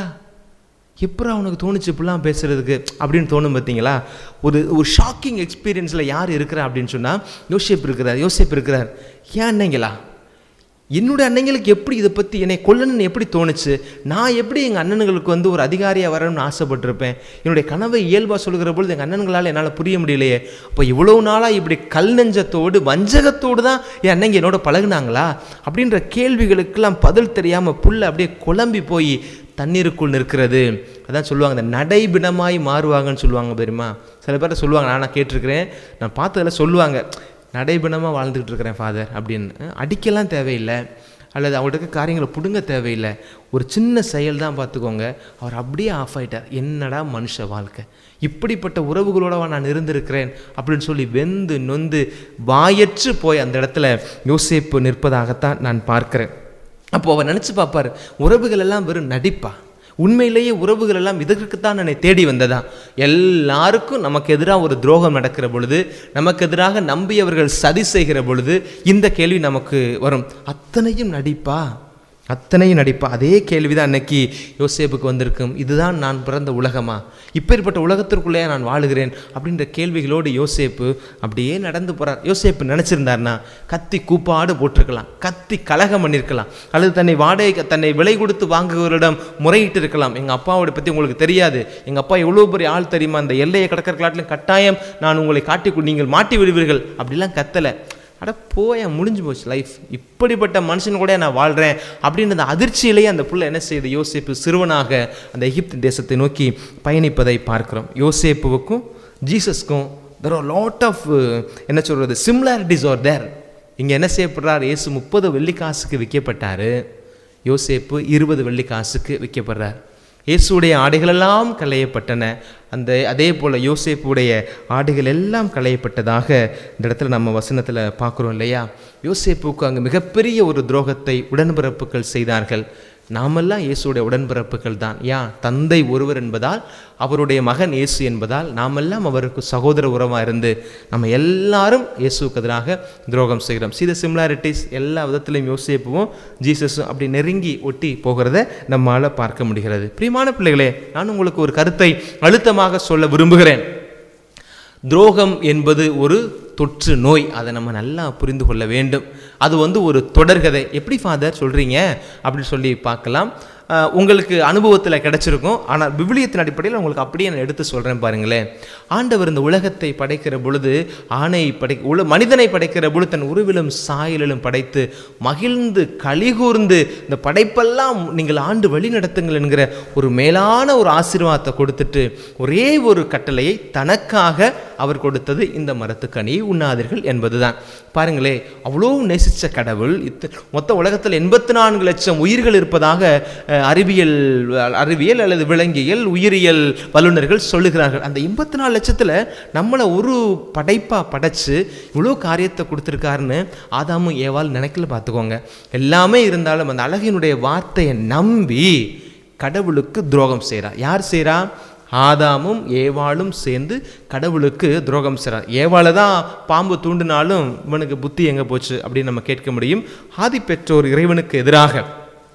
எப்படா உனக்கு தோணுச்சு இப்படிலாம் பேசுறதுக்கு அப்படின்னு தோணும் பார்த்தீங்களா ஒரு ஒரு ஷாக்கிங் எக்ஸ்பீரியன்ஸில் யார் இருக்கிறா அப்படின்னு சொன்னால் யோசிப் இருக்கிறார் யோசிப் இருக்கிறார் ஏன் அன்னைங்களா என்னுடைய அண்ணங்களுக்கு எப்படி இதை பற்றி என்னை கொல்லணும்னு எப்படி தோணுச்சு நான் எப்படி எங்கள் அண்ணனுங்களுக்கு வந்து ஒரு அதிகாரியாக வரணும்னு ஆசைப்பட்டிருப்பேன் என்னுடைய கனவை இயல்பாக சொல்கிற பொழுது எங்கள் அண்ணன்களால் என்னால் புரிய முடியலையே அப்போ இவ்வளோ நாளாக இப்படி கல் நெஞ்சத்தோடு வஞ்சகத்தோடு தான் என் அண்ணங்க என்னோட பழகுனாங்களா அப்படின்ற கேள்விகளுக்கெல்லாம் பதில் தெரியாமல் புல்ல அப்படியே குழம்பி போய் தண்ணீருக்குள் நிற்கிறது அதான் சொல்லுவாங்க இந்த நடைபிணமாய் மாறுவாங்கன்னு சொல்லுவாங்க தெரியுமா சில பேர் சொல்லுவாங்க நான் நான் கேட்டிருக்கிறேன் நான் பார்த்ததில் சொல்லுவாங்க நடைபிணமாக வாழ்ந்துக்கிட்டு இருக்கிறேன் ஃபாதர் அப்படின்னு அடிக்கலாம் தேவையில்லை அல்லது அவங்கள்ட்ட இருக்க காரியங்களை பிடுங்க தேவையில்லை ஒரு சின்ன செயல் தான் பார்த்துக்கோங்க அவர் அப்படியே ஆஃப் ஆயிட்டார் என்னடா மனுஷ வாழ்க்கை இப்படிப்பட்ட உறவுகளோடவா நான் இருந்திருக்கிறேன் அப்படின்னு சொல்லி வெந்து நொந்து வாயற்று போய் அந்த இடத்துல யோசிப்பு நிற்பதாகத்தான் நான் பார்க்கிறேன் அப்போ அவர் நினச்சி பார்ப்பார் உறவுகள் எல்லாம் வெறும் நடிப்பா உண்மையிலேயே உறவுகள் எல்லாம் இதற்குத்தான் என்னை தேடி வந்ததா எல்லாருக்கும் நமக்கு எதிராக ஒரு துரோகம் நடக்கிற பொழுது நமக்கு எதிராக நம்பியவர்கள் சதி செய்கிற பொழுது இந்த கேள்வி நமக்கு வரும் அத்தனையும் நடிப்பா அத்தனையும் நடிப்பா அதே கேள்விதான் அன்னைக்கு யோசேப்புக்கு வந்திருக்கும் இதுதான் நான் பிறந்த உலகமா இப்பேற்பட்ட உலகத்திற்குள்ளே நான் வாழுகிறேன் அப்படின்ற கேள்விகளோடு யோசேப்பு அப்படியே நடந்து போறார் யோசேப்பு நினச்சிருந்தார்னா கத்தி கூப்பாடு போட்டிருக்கலாம் கத்தி கலகம் பண்ணியிருக்கலாம் அல்லது தன்னை வாடகை தன்னை விலை கொடுத்து வாங்குகிறவரிடம் முறையிட்டு இருக்கலாம் எங்கள் அப்பாவோட பற்றி உங்களுக்கு தெரியாது எங்கள் அப்பா எவ்வளோ பெரிய ஆள் தெரியுமா அந்த எல்லையை கடற்கரை காட்டிலும் கட்டாயம் நான் உங்களை காட்டி கு- நீங்கள் மாட்டி விடுவீர்கள் அப்படிலாம் கத்தலை அட போய முடிஞ்சு போச்சு லைஃப் இப்படிப்பட்ட மனுஷன் கூட நான் வாழ்கிறேன் அப்படின்ற அந்த அதிர்ச்சியிலேயே அந்த புள்ள என்ன செய்யுது யோசேப்பு சிறுவனாக அந்த எகிப்து தேசத்தை நோக்கி பயணிப்பதை பார்க்கிறோம் யோசேப்புவுக்கும் ஜீசஸ்க்கும் தெர் ஆர் லாட் ஆஃப் என்ன சொல்கிறது சிமிலாரிட்டிஸ் ஆர் தேர் இங்கே என்ன செய்யப்படுறார் இயேசு முப்பது வெள்ளி காசுக்கு விற்கப்பட்டார் யோசேப்பு இருபது வெள்ளி காசுக்கு விற்கப்படுறார் இயேசுடைய ஆடைகளெல்லாம் களையப்பட்டன அந்த அதே போல் யோசேப்புடைய ஆடைகள் எல்லாம் களையப்பட்டதாக இந்த இடத்துல நம்ம வசனத்தில் பார்க்குறோம் இல்லையா யோசேப்புக்கு அங்கே மிகப்பெரிய ஒரு துரோகத்தை உடன்பிறப்புகள் செய்தார்கள் நாமெல்லாம் இயேசுடைய உடன்பிறப்புகள் தான் யா தந்தை ஒருவர் என்பதால் அவருடைய மகன் இயேசு என்பதால் நாமெல்லாம் அவருக்கு சகோதர உறவாக இருந்து நம்ம எல்லாரும் இயேசுவுக்கு எதிராக துரோகம் செய்கிறோம் சீத சிமிலாரிட்டிஸ் எல்லா விதத்திலையும் யோசிப்பும் ஜீசஸும் அப்படி நெருங்கி ஒட்டி போகிறத நம்மால் பார்க்க முடிகிறது பிரியமான பிள்ளைகளே நான் உங்களுக்கு ஒரு கருத்தை அழுத்தமாக சொல்ல விரும்புகிறேன் துரோகம் என்பது ஒரு தொற்று நோய் அதை நம்ம நல்லா புரிந்து கொள்ள வேண்டும் அது வந்து ஒரு தொடர்கதை எப்படி ஃபாதர் சொல்கிறீங்க அப்படின்னு சொல்லி பார்க்கலாம் அஹ், உங்களுக்கு அனுபவத்தில் கிடைச்சிருக்கும் ஆனால் விவிலியத்தின் அடிப்படையில் உங்களுக்கு அப்படியே நான் எடுத்து சொல்கிறேன் பாருங்களேன் ஆண்டவர் இந்த உலகத்தை படைக்கிற பொழுது ஆணை படை உல மனிதனை படைக்கிற பொழுது தன் உருவிலும் சாயலிலும் படைத்து மகிழ்ந்து கலிகூர்ந்து இந்த படைப்பெல்லாம் நீங்கள் ஆண்டு வழி நடத்துங்கள் என்கிற ஒரு மேலான ஒரு ஆசீர்வாதத்தை கொடுத்துட்டு ஒரே ஒரு கட்டளையை தனக்காக அவர் கொடுத்தது இந்த மரத்துக்கனியை உண்ணாதீர்கள் என்பதுதான் பாருங்களே அவ்வளோ நேசித்த கடவுள் இத்த மொத்த உலகத்தில் எண்பத்தி நான்கு லட்சம் உயிர்கள் இருப்பதாக அஹ், அறிவியல் அறிவியல் அல்லது விலங்கியல் உயிரியல் வல்லுநர்கள் சொல்லுகிறார்கள் அந்த எண்பத்தி நாலு லட்சத்தில் நம்மளை ஒரு படைப்பாக படைச்சு இவ்வளோ காரியத்தை கொடுத்துருக்காருன்னு ஆதாமும் ஏவாள் நினைக்கல பார்த்துக்கோங்க எல்லாமே இருந்தாலும் அந்த அழகினுடைய வார்த்தையை நம்பி கடவுளுக்கு துரோகம் செய்கிறா யார் செய்கிறா ஆதாமும் ஏவாளும் சேர்ந்து கடவுளுக்கு துரோகம் செய்கிறார் ஏவாளை தான் பாம்பு தூண்டினாலும் இவனுக்கு புத்தி எங்கே போச்சு அப்படின்னு நம்ம கேட்க முடியும் ஆதி பெற்றோர் இறைவனுக்கு எதிராக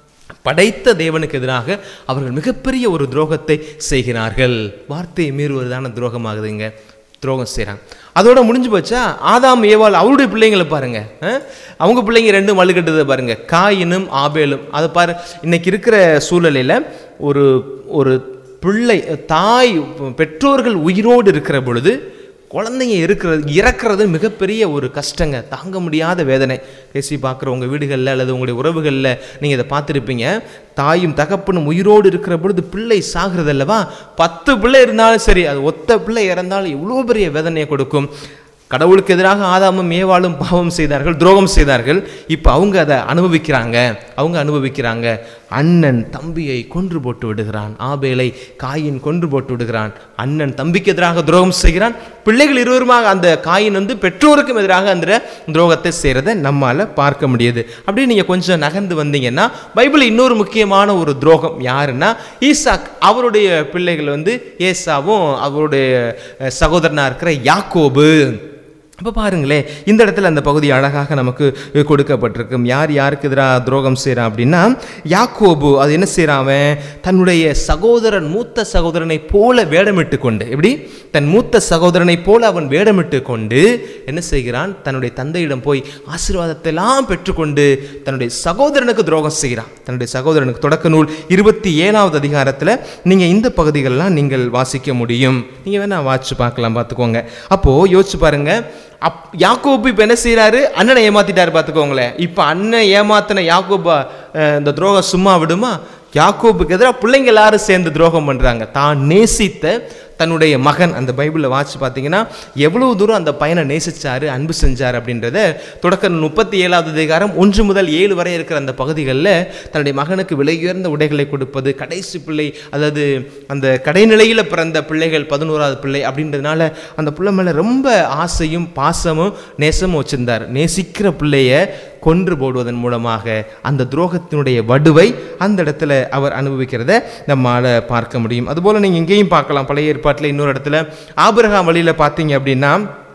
படைத்த தேவனுக்கு எதிராக அவர்கள் மிகப்பெரிய ஒரு துரோகத்தை செய்கிறார்கள் வார்த்தையை மீறுவதுதான துரோகமாகுதுங்க துரோகம் செய்கிறாங்க அதோட முடிஞ்சு போச்சா ஆதாம் ஏவாள் அவருடைய பிள்ளைங்களை பாருங்க அஹ்? அவங்க பிள்ளைங்க ரெண்டும் வலுக்கட்டுதை பாருங்க காயினும் ஆபேலும் அதை பாரு இன்னைக்கு இருக்கிற சூழ்நிலையில் ஒரு ஒரு பிள்ளை தாய் பெற்றோர்கள் உயிரோடு இருக்கிற பொழுது குழந்தைங்க இருக்கிறது இறக்குறது மிகப்பெரிய ஒரு கஷ்டங்க தாங்க முடியாத வேதனை பேசி பார்க்குற உங்கள் வீடுகளில் அல்லது உங்களுடைய உறவுகளில் நீங்கள் இதை பார்த்துருப்பீங்க தாயும் தகப்பனும் உயிரோடு இருக்கிற பொழுது பிள்ளை சாகிறது அல்லவா பத்து பிள்ளை இருந்தாலும் சரி அது ஒத்த பிள்ளை இறந்தாலும் எவ்வளோ பெரிய வேதனையை கொடுக்கும் கடவுளுக்கு எதிராக ஆதாமும் ஏவாளும் பாவம் செய்தார்கள் துரோகம் செய்தார்கள் இப்போ அவங்க அதை அனுபவிக்கிறாங்க அவங்க அனுபவிக்கிறாங்க அண்ணன் தம்பியை கொன்று போட்டு விடுகிறான் ஆபேலை காயின் கொன்று போட்டு விடுகிறான் அண்ணன் தம்பிக்கு எதிராக துரோகம் செய்கிறான் பிள்ளைகள் இருவருமாக அந்த காயின் வந்து பெற்றோருக்கும் எதிராக அந்த துரோகத்தை செய்கிறத நம்மால் பார்க்க முடியுது அப்படியே நீங்கள் கொஞ்சம் நகர்ந்து வந்தீங்கன்னா பைபிள் இன்னொரு முக்கியமான ஒரு துரோகம் யாருன்னா ஈசாக் அவருடைய பிள்ளைகள் வந்து ஏசாவும் அவருடைய அஹ், சகோதரனா இருக்கிற யாக்கோபு அப்போ பாருங்களேன் இந்த இடத்துல அந்த பகுதி அழகாக நமக்கு கொடுக்கப்பட்டிருக்கும் யார் யாருக்கு எதிராக துரோகம் செய்கிறான் அப்படின்னா யாக்கோபு அது என்ன செய்கிறான் அவன் தன்னுடைய சகோதரன் மூத்த சகோதரனை போல வேடமிட்டு கொண்டு எப்படி தன் மூத்த சகோதரனை போல அவன் வேடமிட்டு கொண்டு என்ன செய்கிறான் தன்னுடைய தந்தையிடம் போய் ஆசீர்வாதத்தை எல்லாம் பெற்றுக்கொண்டு தன்னுடைய சகோதரனுக்கு துரோகம் செய்கிறான் தன்னுடைய சகோதரனுக்கு தொடக்க நூல் இருபத்தி ஏழாவது அதிகாரத்தில் நீங்கள் இந்த பகுதிகளெல்லாம் நீங்கள் வாசிக்க முடியும் நீங்கள் வேணா வாட்சி பார்க்கலாம் பார்த்துக்கோங்க அப்போது யோசிச்சு பாருங்க அப் யாக்கோபு இப்போ என்ன செய்கிறாரு அண்ணனை ஏமாத்திட்டாரு பார்த்துக்கோங்களேன் இப்போ அண்ணன் ஏமாத்தின யாக்கோபா அஹ், இந்த துரோகம் சும்மா விடுமா யாக்கோபுக்கு எதிராக பிள்ளைங்க எல்லாரும் சேர்ந்து துரோகம் பண்ணுறாங்க தான் நேசித்த தன்னுடைய மகன் அந்த பைபிளில் வாட்சி பார்த்தீங்கன்னா எவ்வளவு தூரம் அந்த பையனை நேசிச்சாரு அன்பு செஞ்சார் அப்படின்றத தொடக்க முப்பத்தி ஏழாவது அதிகாரம் ஒன்று முதல் ஏழு வரை இருக்கிற அந்த பகுதிகளில் தன்னுடைய மகனுக்கு விலையுயர்ந்த உடைகளை கொடுப்பது கடைசி பிள்ளை அதாவது அந்த கடைநிலையில் பிறந்த பிள்ளைகள் பதினோராவது பிள்ளை அப்படின்றதுனால அந்த பிள்ளை மேலே ரொம்ப ஆசையும் பாசமும் நேசமும் வச்சிருந்தார் நேசிக்கிற பிள்ளைய கொன்று போடுவதன் மூலமாக அந்த துரோகத்தினுடைய வடுவை அந்த இடத்துல அவர் அனுபவிக்கிறத நம்மால் பார்க்க முடியும் அதுபோல் நீங்கள் இங்கேயும் பார்க்கலாம் பழைய ஏற்பாட்டில் இன்னொரு இடத்துல ஆபிரகாம் வழியில் பார்த்தீங்க அப்படின்னா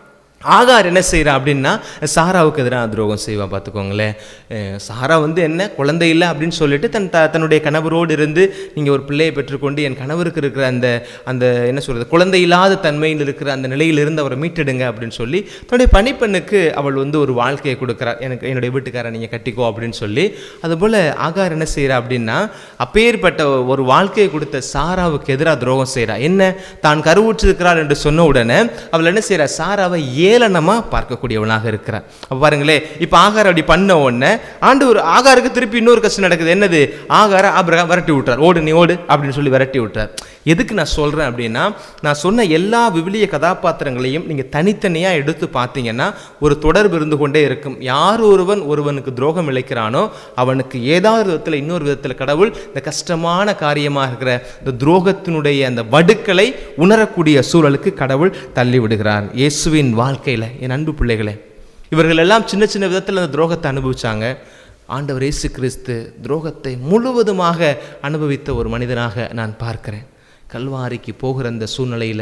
ஆகார் என்ன செய்கிறா அப்படின்னா சாராவுக்கு எதிராக துரோகம் செய்வா பார்த்துக்கோங்களேன் அஹ் சாரா வந்து என்ன குழந்தை இல்லை அப்படின்னு சொல்லிட்டு தன் த தன்னுடைய கணவரோடு இருந்து நீங்கள் ஒரு பிள்ளையை பெற்றுக்கொண்டு என் கணவருக்கு இருக்கிற அந்த அந்த என்ன சொல்கிறது குழந்தை இல்லாத தன்மையில் இருக்கிற அந்த நிலையிலிருந்து அவரை மீட்டெடுங்க அப்படின்னு சொல்லி தன்னுடைய பணிப்பெண்ணுக்கு அவள் வந்து ஒரு வாழ்க்கையை கொடுக்குறார் எனக்கு என்னுடைய வீட்டுக்காரரை நீங்கள் கட்டிக்கோ அப்படின்னு சொல்லி அதுபோல் ஆகார் என்ன செய்கிறா அப்படின்னா அப்பேற்பட்ட ஒரு வாழ்க்கையை கொடுத்த சாராவுக்கு எதிராக துரோகம் செய்கிறா என்ன தான் கருவுற்றிருக்கிறார் என்று சொன்ன உடனே அவள் என்ன செய்கிறா சாராவை ஏளனமாக பார்க்கக்கூடியவளாக இருக்கிறார் அப்போ பாருங்களே இப்போ ஆகார் அப்படி பண்ண உடனே ஆண்டு ஒரு ஆகாருக்கு திருப்பி இன்னொரு கஷ்டம் நடக்குது என்னது ஆகார ஆபிரகாம் விரட்டி விட்டார் ஓடு நீ ஓடு அப்படின்னு சொல்லி விரட்டி விட்டார் எதுக்கு நான் சொல்கிறேன் அப்படின்னா நான் சொன்ன எல்லா விவிலிய கதாபாத்திரங்களையும் நீங்கள் தனித்தனியாக எடுத்து பார்த்தீங்கன்னா ஒரு தொடர்பு இருந்து கொண்டே இருக்கும் யார் ஒருவன் ஒருவனுக்கு துரோகம் இழைக்கிறானோ அவனுக்கு ஏதாவது விதத்தில் இன்னொரு விதத்தில் கடவுள் இந்த கஷ்டமான காரியமாக இருக்கிற இந்த துரோகத்தினுடைய அந்த வடுக்களை உணரக்கூடிய சூழலுக்கு கடவுள் தள்ளி விடுகிறார் இயேசுவின் வாழ்க்கையில் என் அன்பு பிள்ளைகளே இவர்கள் எல்லாம் சின்ன சின்ன விதத்தில் அந்த துரோகத்தை அனுபவிச்சாங்க ஆண்டவர் இயேசு கிறிஸ்து துரோகத்தை முழுவதுமாக அனுபவித்த ஒரு மனிதனாக நான் பார்க்கிறேன் கல்வாரிக்கு போகிற அந்த சூழ்நிலையில்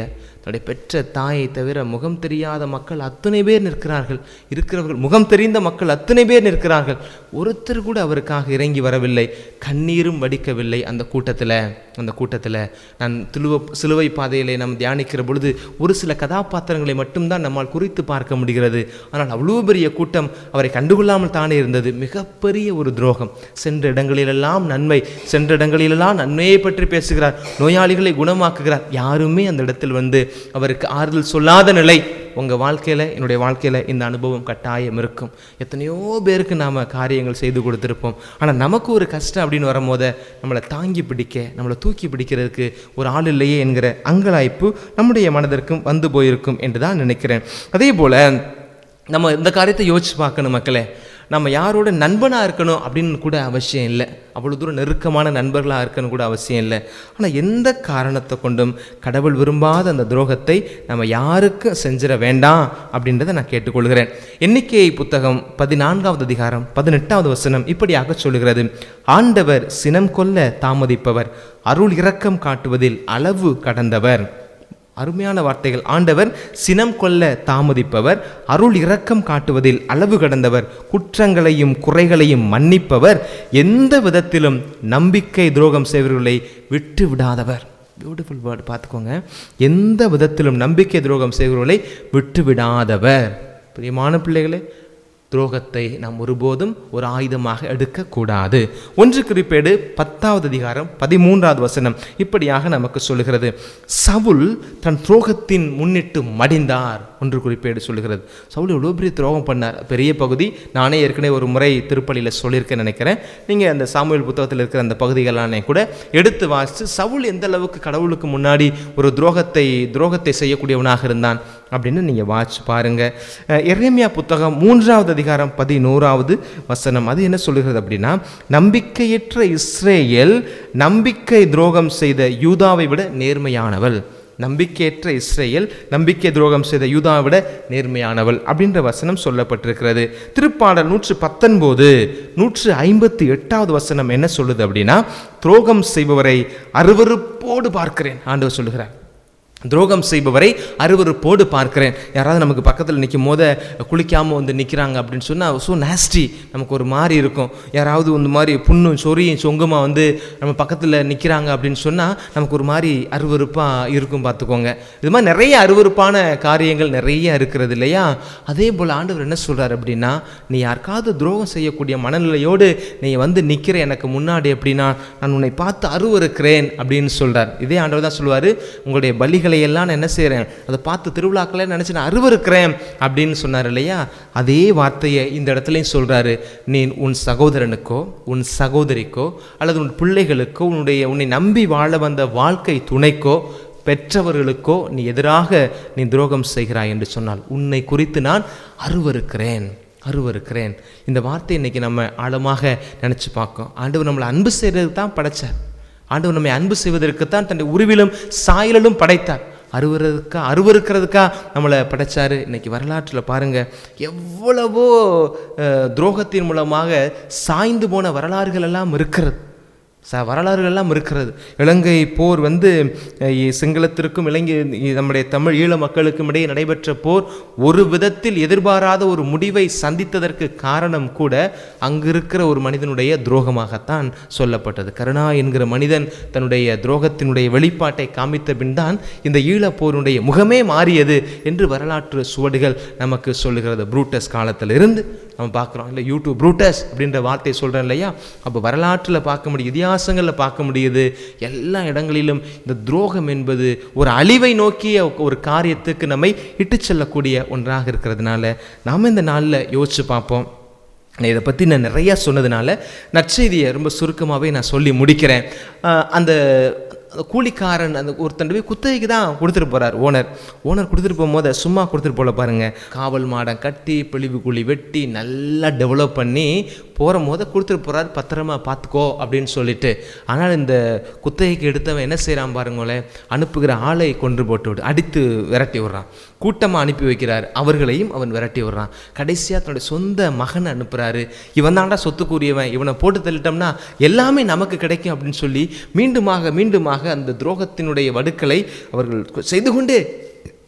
தன்னுடைய பெற்ற தாயை தவிர முகம் தெரியாத மக்கள் அத்தனை பேர் நிற்கிறார்கள் இருக்கிறவர்கள் முகம் தெரிந்த மக்கள் அத்தனை பேர் நிற்கிறார்கள் ஒருத்தர் கூட அவருக்காக இறங்கி வரவில்லை கண்ணீரும் வடிக்கவில்லை அந்த கூட்டத்தில் அந்த கூட்டத்தில் நான் திலுவ சிலுவை பாதையிலே நாம் தியானிக்கிற பொழுது ஒரு சில கதாபாத்திரங்களை மட்டும்தான் நம்மால் குறித்து பார்க்க முடிகிறது ஆனால் அவ்வளோ பெரிய கூட்டம் அவரை கண்டுகொள்ளாமல் தானே இருந்தது மிகப்பெரிய ஒரு துரோகம் சென்ற இடங்களிலெல்லாம் நன்மை சென்ற இடங்களிலெல்லாம் நன்மையை பற்றி பேசுகிறார் நோயாளிகளை குணமாக்குகிறார் யாருமே அந்த இடத்தில் வந்து அவருக்கு ஆறுதல் சொல்லாத நிலை உங்கள் வாழ்க்கையில் என்னுடைய வாழ்க்கையில் இந்த அனுபவம் கட்டாயம் இருக்கும் எத்தனையோ பேருக்கு நாம் காரியங்கள் செய்து கொடுத்துருப்போம் ஆனால் நமக்கு ஒரு கஷ்டம் அப்படின்னு வரும்போது நம்மளை தாங்கி பிடிக்க நம்மளை தூக்கி பிடிக்கிறதுக்கு ஒரு ஆள் இல்லையே என்கிற அங்கலாய்ப்பு நம்முடைய மனதிற்கும் வந்து போயிருக்கும் என்று தான் நினைக்கிறேன் அதே போல் நம்ம இந்த காரியத்தை யோசிச்சு பார்க்கணும் மக்களே நம்ம யாரோட நண்பனாக இருக்கணும் அப்படின்னு கூட அவசியம் இல்லை அவ்வளோ தூரம் நெருக்கமான நண்பர்களாக இருக்கணும் கூட அவசியம் இல்லை ஆனால் எந்த காரணத்தை கொண்டும் கடவுள் விரும்பாத அந்த துரோகத்தை நம்ம யாருக்கும் செஞ்சிட வேண்டாம் அப்படின்றத நான் கேட்டுக்கொள்கிறேன் எண்ணிக்கை புத்தகம் பதினான்காவது அதிகாரம் பதினெட்டாவது வசனம் இப்படியாக சொல்லுகிறது ஆண்டவர் சினம் கொல்ல தாமதிப்பவர் அருள் இரக்கம் காட்டுவதில் அளவு கடந்தவர் அருமையான வார்த்தைகள் ஆண்டவர் சினம் கொல்ல தாமதிப்பவர் அருள் இரக்கம் காட்டுவதில் அளவு கடந்தவர் குற்றங்களையும் குறைகளையும் மன்னிப்பவர் எந்த விதத்திலும் நம்பிக்கை துரோகம் செய்வர்களை விட்டு விடாதவர் பியூட்டிஃபுல் வேர்டு பார்த்துக்கோங்க எந்த விதத்திலும் நம்பிக்கை துரோகம் செய்வர்களை விட்டு விடாதவர் பிரியமான பிள்ளைகளே துரோகத்தை நாம் ஒருபோதும் ஒரு ஆயுதமாக எடுக்கக்கூடாது ஒன்று குறிப்பேடு பத்தாவது அதிகாரம் பதிமூன்றாவது வசனம் இப்படியாக நமக்கு சொல்லுகிறது சவுல் தன் துரோகத்தின் முன்னிட்டு மடிந்தார் ஒன்று குறிப்பேடு சொல்லுகிறது சவுல் எவ்வளோ பெரிய துரோகம் பண்ணார் பெரிய பகுதி நானே ஏற்கனவே ஒரு முறை திருப்பலியில் சொல்லியிருக்கேன் நினைக்கிறேன் நீங்கள் அந்த சாமுவேல் புத்தகத்தில் இருக்கிற அந்த பகுதிகளானே கூட எடுத்து வாசித்து சவுல் எந்த அளவுக்கு கடவுளுக்கு முன்னாடி ஒரு துரோகத்தை துரோகத்தை செய்யக்கூடியவனாக இருந்தான் அப்படின்னு நீங்கள் வாட்ச் பாருங்கள் எரேமியா புத்தகம் மூன்றாவது அதிகாரம் பதினோராவது வசனம் அது என்ன சொல்லுகிறது அப்படின்னா நம்பிக்கையற்ற இஸ்ரேல் நம்பிக்கை துரோகம் செய்த யூதாவை விட நேர்மையானவள் நம்பிக்கையற்ற இஸ்ரேல் நம்பிக்கை துரோகம் செய்த யூதாவை விட நேர்மையானவள் அப்படின்ற வசனம் சொல்லப்பட்டிருக்கிறது திருப்பாடல் நூற்று பத்தொன்பது நூற்று ஐம்பத்தி எட்டாவது வசனம் என்ன சொல்லுது அப்படின்னா துரோகம் செய்பவரை அருவருப்போடு பார்க்கிறேன் ஆண்டவர் சொல்லுகிறார் துரோகம் செய்பவரை அருவருப்போடு பார்க்கிறேன் யாராவது நமக்கு பக்கத்தில் நிற்கும் போத குளிக்காமல் வந்து நிற்கிறாங்க அப்படின்னு சொன்னால் ஸோ நேஸ்டி நமக்கு ஒரு மாதிரி இருக்கும் யாராவது இந்த மாதிரி புண்ணும் சொறியும் சொங்குமாக வந்து நம்ம பக்கத்தில் நிற்கிறாங்க அப்படின்னு சொன்னால் நமக்கு ஒரு மாதிரி அருவருப்பாக இருக்கும் பார்த்துக்கோங்க இது மாதிரி நிறைய அருவருப்பான காரியங்கள் நிறைய இருக்கிறது இல்லையா அதே போல் ஆண்டவர் என்ன சொல்கிறார் அப்படின்னா நீ யாருக்காவது துரோகம் செய்யக்கூடிய மனநிலையோடு நீ வந்து நிற்கிற எனக்கு முன்னாடி அப்படின்னா நான் உன்னை பார்த்து அருவருக்கிறேன் அப்படின்னு சொல்கிறார் இதே ஆண்டவர் தான் சொல்லுவார் உங்களுடைய பலிகளை எல்லாம் நான் என்ன செய்கிறேன் அதை பார்த்து திருவிழாக்களை நினச்சி நான் அருவருக்கிறேன் அப்படின்னு சொன்னார் இல்லையா அதே வார்த்தையை இந்த இடத்துலையும் சொல்கிறாரு நீ உன் சகோதரனுக்கோ உன் சகோதரிக்கோ அல்லது உன் பிள்ளைகளுக்கோ உன்னுடைய உன்னை நம்பி வாழ வந்த வாழ்க்கை துணைக்கோ பெற்றவர்களுக்கோ நீ எதிராக நீ துரோகம் செய்கிறாய் என்று சொன்னால் உன்னை குறித்து நான் அருவருக்கிறேன் அருவருக்கிறேன் இந்த வார்த்தை இன்னைக்கு நம்ம ஆழமாக நினச்சி பார்க்கோம் ஆண்டவர் நம்மளை அன்பு செய்கிறதுக்கு தான் படைச்சார் ஆண்டவர் நம்மை அன்பு செய்வதற்குத்தான் தன்னுடைய உருவிலும் சாயலிலும் படைத்தார் அருவறதுக்கா அருவருக்கிறதுக்கா நம்மளை படைச்சாரு இன்னைக்கு வரலாற்றில் பாருங்க எவ்வளவோ அஹ், துரோகத்தின் மூலமாக சாய்ந்து போன வரலாறுகள் எல்லாம் இருக்கிறது ச வரலாறுகள்லாம் இருக்கிறது இலங்கை போர் வந்து அஹ், இ- சிங்களத்திற்கும் இலங்கை இ- நம்முடைய தமிழ் ஈழ மக்களுக்கும் இடையே நடைபெற்ற போர் ஒரு விதத்தில் எதிர்பாராத ஒரு முடிவை சந்தித்ததற்கு காரணம் கூட அங்கு இருக்கிற ஒரு மனிதனுடைய துரோகமாகத்தான் சொல்லப்பட்டது கருணா என்கிற மனிதன் தன்னுடைய துரோகத்தினுடைய வெளிப்பாட்டை காமித்த பின் தான் இந்த ஈழப் போருடைய முகமே மாறியது என்று வரலாற்று சுவடுகள் நமக்கு சொல்லுகிறது ப்ரூட்டஸ் காலத்திலிருந்து நம்ம பார்க்குறோம் இல்லை யூடியூப் ப்ரூட்டஸ் அப்படின்ற வார்த்தையை சொல்கிறேன் இல்லையா அப்போ வரலாற்றில் பார்க்க முடியும் இதிகாசங்களில் பார்க்க முடியுது எல்லா இடங்களிலும் இந்த துரோகம் என்பது ஒரு அழிவை நோக்கிய ஒரு காரியத்துக்கு நம்மை இட்டுச் செல்லக்கூடிய ஒன்றாக இருக்கிறதுனால நாம் இந்த நாளில் யோசிச்சு பார்ப்போம் நான் இதை பற்றி நான் நிறையா சொன்னதுனால நற்செய்தியை ரொம்ப சுருக்கமாகவே நான் சொல்லி முடிக்கிறேன் ஆஹ் அந்த அந்த கூலிக்காரன் அந்த ஒருத்தன் போய் குத்தகைக்கு தான் கொடுத்துட்டு போகிறார் ஓனர் ஓனர் கொடுத்துட்டு போகும்போது சும்மா கொடுத்துட்டு போல பாருங்க காவல் மாடம் கட்டி பிழிவு குழி வெட்டி நல்லா டெவலப் பண்ணி போகிற போது கொடுத்துட்டு போகிறார் பத்திரமா பார்த்துக்கோ அப்படின்னு சொல்லிட்டு ஆனால் இந்த குத்தகைக்கு எடுத்தவன் என்ன செய்கிறான் பாருங்களேன் அனுப்புகிற ஆளை கொன்று போட்டு விடு அடித்து விரட்டி விடுறான் கூட்டமாக அனுப்பி வைக்கிறார் அவர்களையும் அவன் விரட்டி விடுறான் கடைசியாக தன்னுடைய சொந்த மகனை அனுப்புகிறாரு இவன் தாண்டா சொத்துக்குரியவன் இவனை போட்டு தள்ளிட்டோம்னா எல்லாமே நமக்கு கிடைக்கும் அப்படின்னு சொல்லி மீண்டுமாக மீண்டுமாக அந்த துரோகத்தினுடைய வடுக்களை அவர்கள் செய்து கொண்டே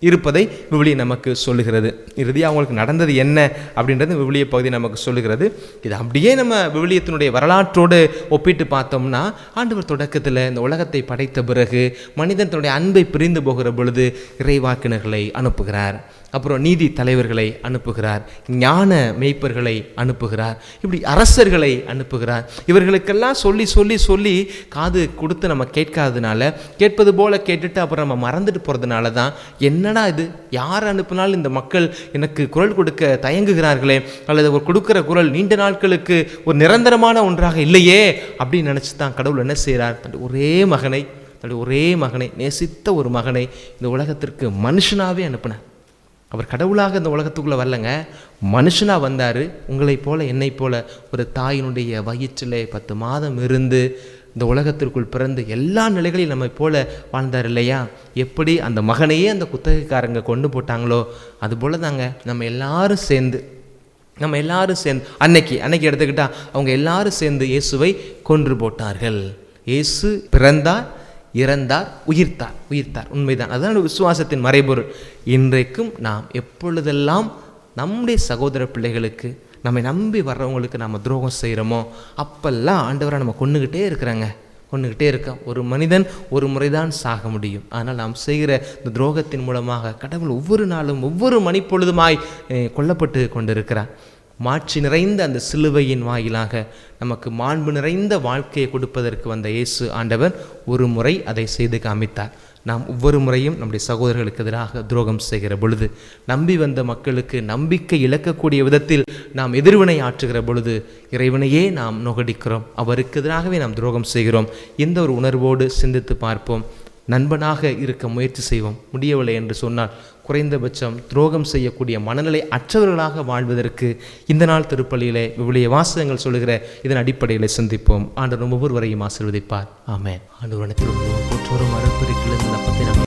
இருப்பதை விவிலியம் நமக்கு சொல்லுகிறது இறுதியாக அவங்களுக்கு நடந்தது என்ன அப்படின்றது விவிலிய பகுதி நமக்கு சொல்லுகிறது இது அப்படியே நம்ம விவிலியத்தினுடைய வரலாற்றோடு ஒப்பிட்டு பார்த்தோம்னா ஆண்டவர் தொடக்கத்தில் இந்த உலகத்தை படைத்த பிறகு மனிதன் தன்னுடைய அன்பை பிரிந்து போகிற பொழுது இறைவாக்கினர்களை அனுப்புகிறார் அப்புறம் நீதி தலைவர்களை அனுப்புகிறார் ஞான மேய்ப்பர்களை அனுப்புகிறார் இப்படி அரசர்களை அனுப்புகிறார் இவர்களுக்கெல்லாம் சொல்லி சொல்லி சொல்லி காது கொடுத்து நம்ம கேட்காததுனால கேட்பது போல கேட்டுட்டு அப்புறம் நம்ம மறந்துட்டு போகிறதுனால தான் என்னடா இது யார் அனுப்புனாலும் இந்த மக்கள் எனக்கு குரல் கொடுக்க தயங்குகிறார்களே அல்லது ஒரு கொடுக்குற குரல் நீண்ட நாட்களுக்கு ஒரு நிரந்தரமான ஒன்றாக இல்லையே அப்படின்னு நினச்சி தான் கடவுள் என்ன செய்கிறார் தன்னுடைய ஒரே மகனை தன்னுடைய ஒரே மகனை நேசித்த ஒரு மகனை இந்த உலகத்திற்கு மனுஷனாவே அனுப்பினார் அவர் கடவுளாக இந்த உலகத்துக்குள்ளே வரலங்க மனுஷனாக வந்தார் உங்களைப் போல என்னைப் போல ஒரு தாயினுடைய வயிற்றிலே பத்து மாதம் இருந்து இந்த உலகத்திற்குள் பிறந்து எல்லா நிலைகளையும் நம்மை போல வாழ்ந்தார் இல்லையா எப்படி அந்த மகனையே அந்த குத்தகைக்காரங்க கொண்டு போட்டாங்களோ அதுபோல தாங்க நம்ம எல்லாரும் சேர்ந்து நம்ம எல்லாரும் சேர்ந்து அன்னைக்கு அன்னைக்கு எடுத்துக்கிட்டா அவங்க எல்லாரும் சேர்ந்து இயேசுவை கொன்று போட்டார்கள் இயேசு பிறந்தார் இறந்தார் உயிர்த்தார் உயிர்த்தார் உண்மைதான் அதுதான் விசுவாசத்தின் மறைபொருள் இன்றைக்கும் நாம் எப்பொழுதெல்லாம் நம்முடைய சகோதர பிள்ளைகளுக்கு நம்மை நம்பி வர்றவங்களுக்கு நம்ம துரோகம் செய்கிறோமோ அப்பெல்லாம் ஆண்டவரை நம்ம கொண்டுக்கிட்டே இருக்கிறாங்க கொண்டுக்கிட்டே இருக்கோம் ஒரு மனிதன் ஒரு முறைதான் சாக முடியும் ஆனால் நாம் செய்கிற இந்த துரோகத்தின் மூலமாக கடவுள் ஒவ்வொரு நாளும் ஒவ்வொரு மணிப்பொழுதுமாய் அஹ், கொல்லப்பட்டு கொண்டிருக்கிறார் மாட்சி நிறைந்த அந்த சிலுவையின் வாயிலாக நமக்கு மாண்பு நிறைந்த வாழ்க்கையை கொடுப்பதற்கு வந்த இயேசு ஆண்டவர் ஒரு முறை அதை செய்து காமித்தார் நாம் ஒவ்வொரு முறையும் நம்முடைய சகோதரர்களுக்கு எதிராக துரோகம் செய்கிற பொழுது நம்பி வந்த மக்களுக்கு நம்பிக்கை இழக்கக்கூடிய விதத்தில் நாம் எதிர்வினை ஆற்றுகிற பொழுது இறைவனையே நாம் நுகடிக்கிறோம் அவருக்கு எதிராகவே நாம் துரோகம் செய்கிறோம் இந்த ஒரு உணர்வோடு சிந்தித்து பார்ப்போம் நண்பனாக இருக்க முயற்சி செய்வோம் முடியவில்லை என்று சொன்னால் குறைந்தபட்சம் துரோகம் செய்யக்கூடிய மனநிலை அற்றவர்களாக வாழ்வதற்கு இந்த நாள் திருப்பலியிலே விவிலிய வாசகங்கள் சொல்லுகிற இதன் அடிப்படையில் சிந்திப்போம் ஆண்டவர் ஒவ்வொருவரையும் ஆசீர்வதிப்பார் ஆமென் ஆண்டவர் போற்றோரும் அருட்பெருக்கில் இந்த பத்தி நம்ம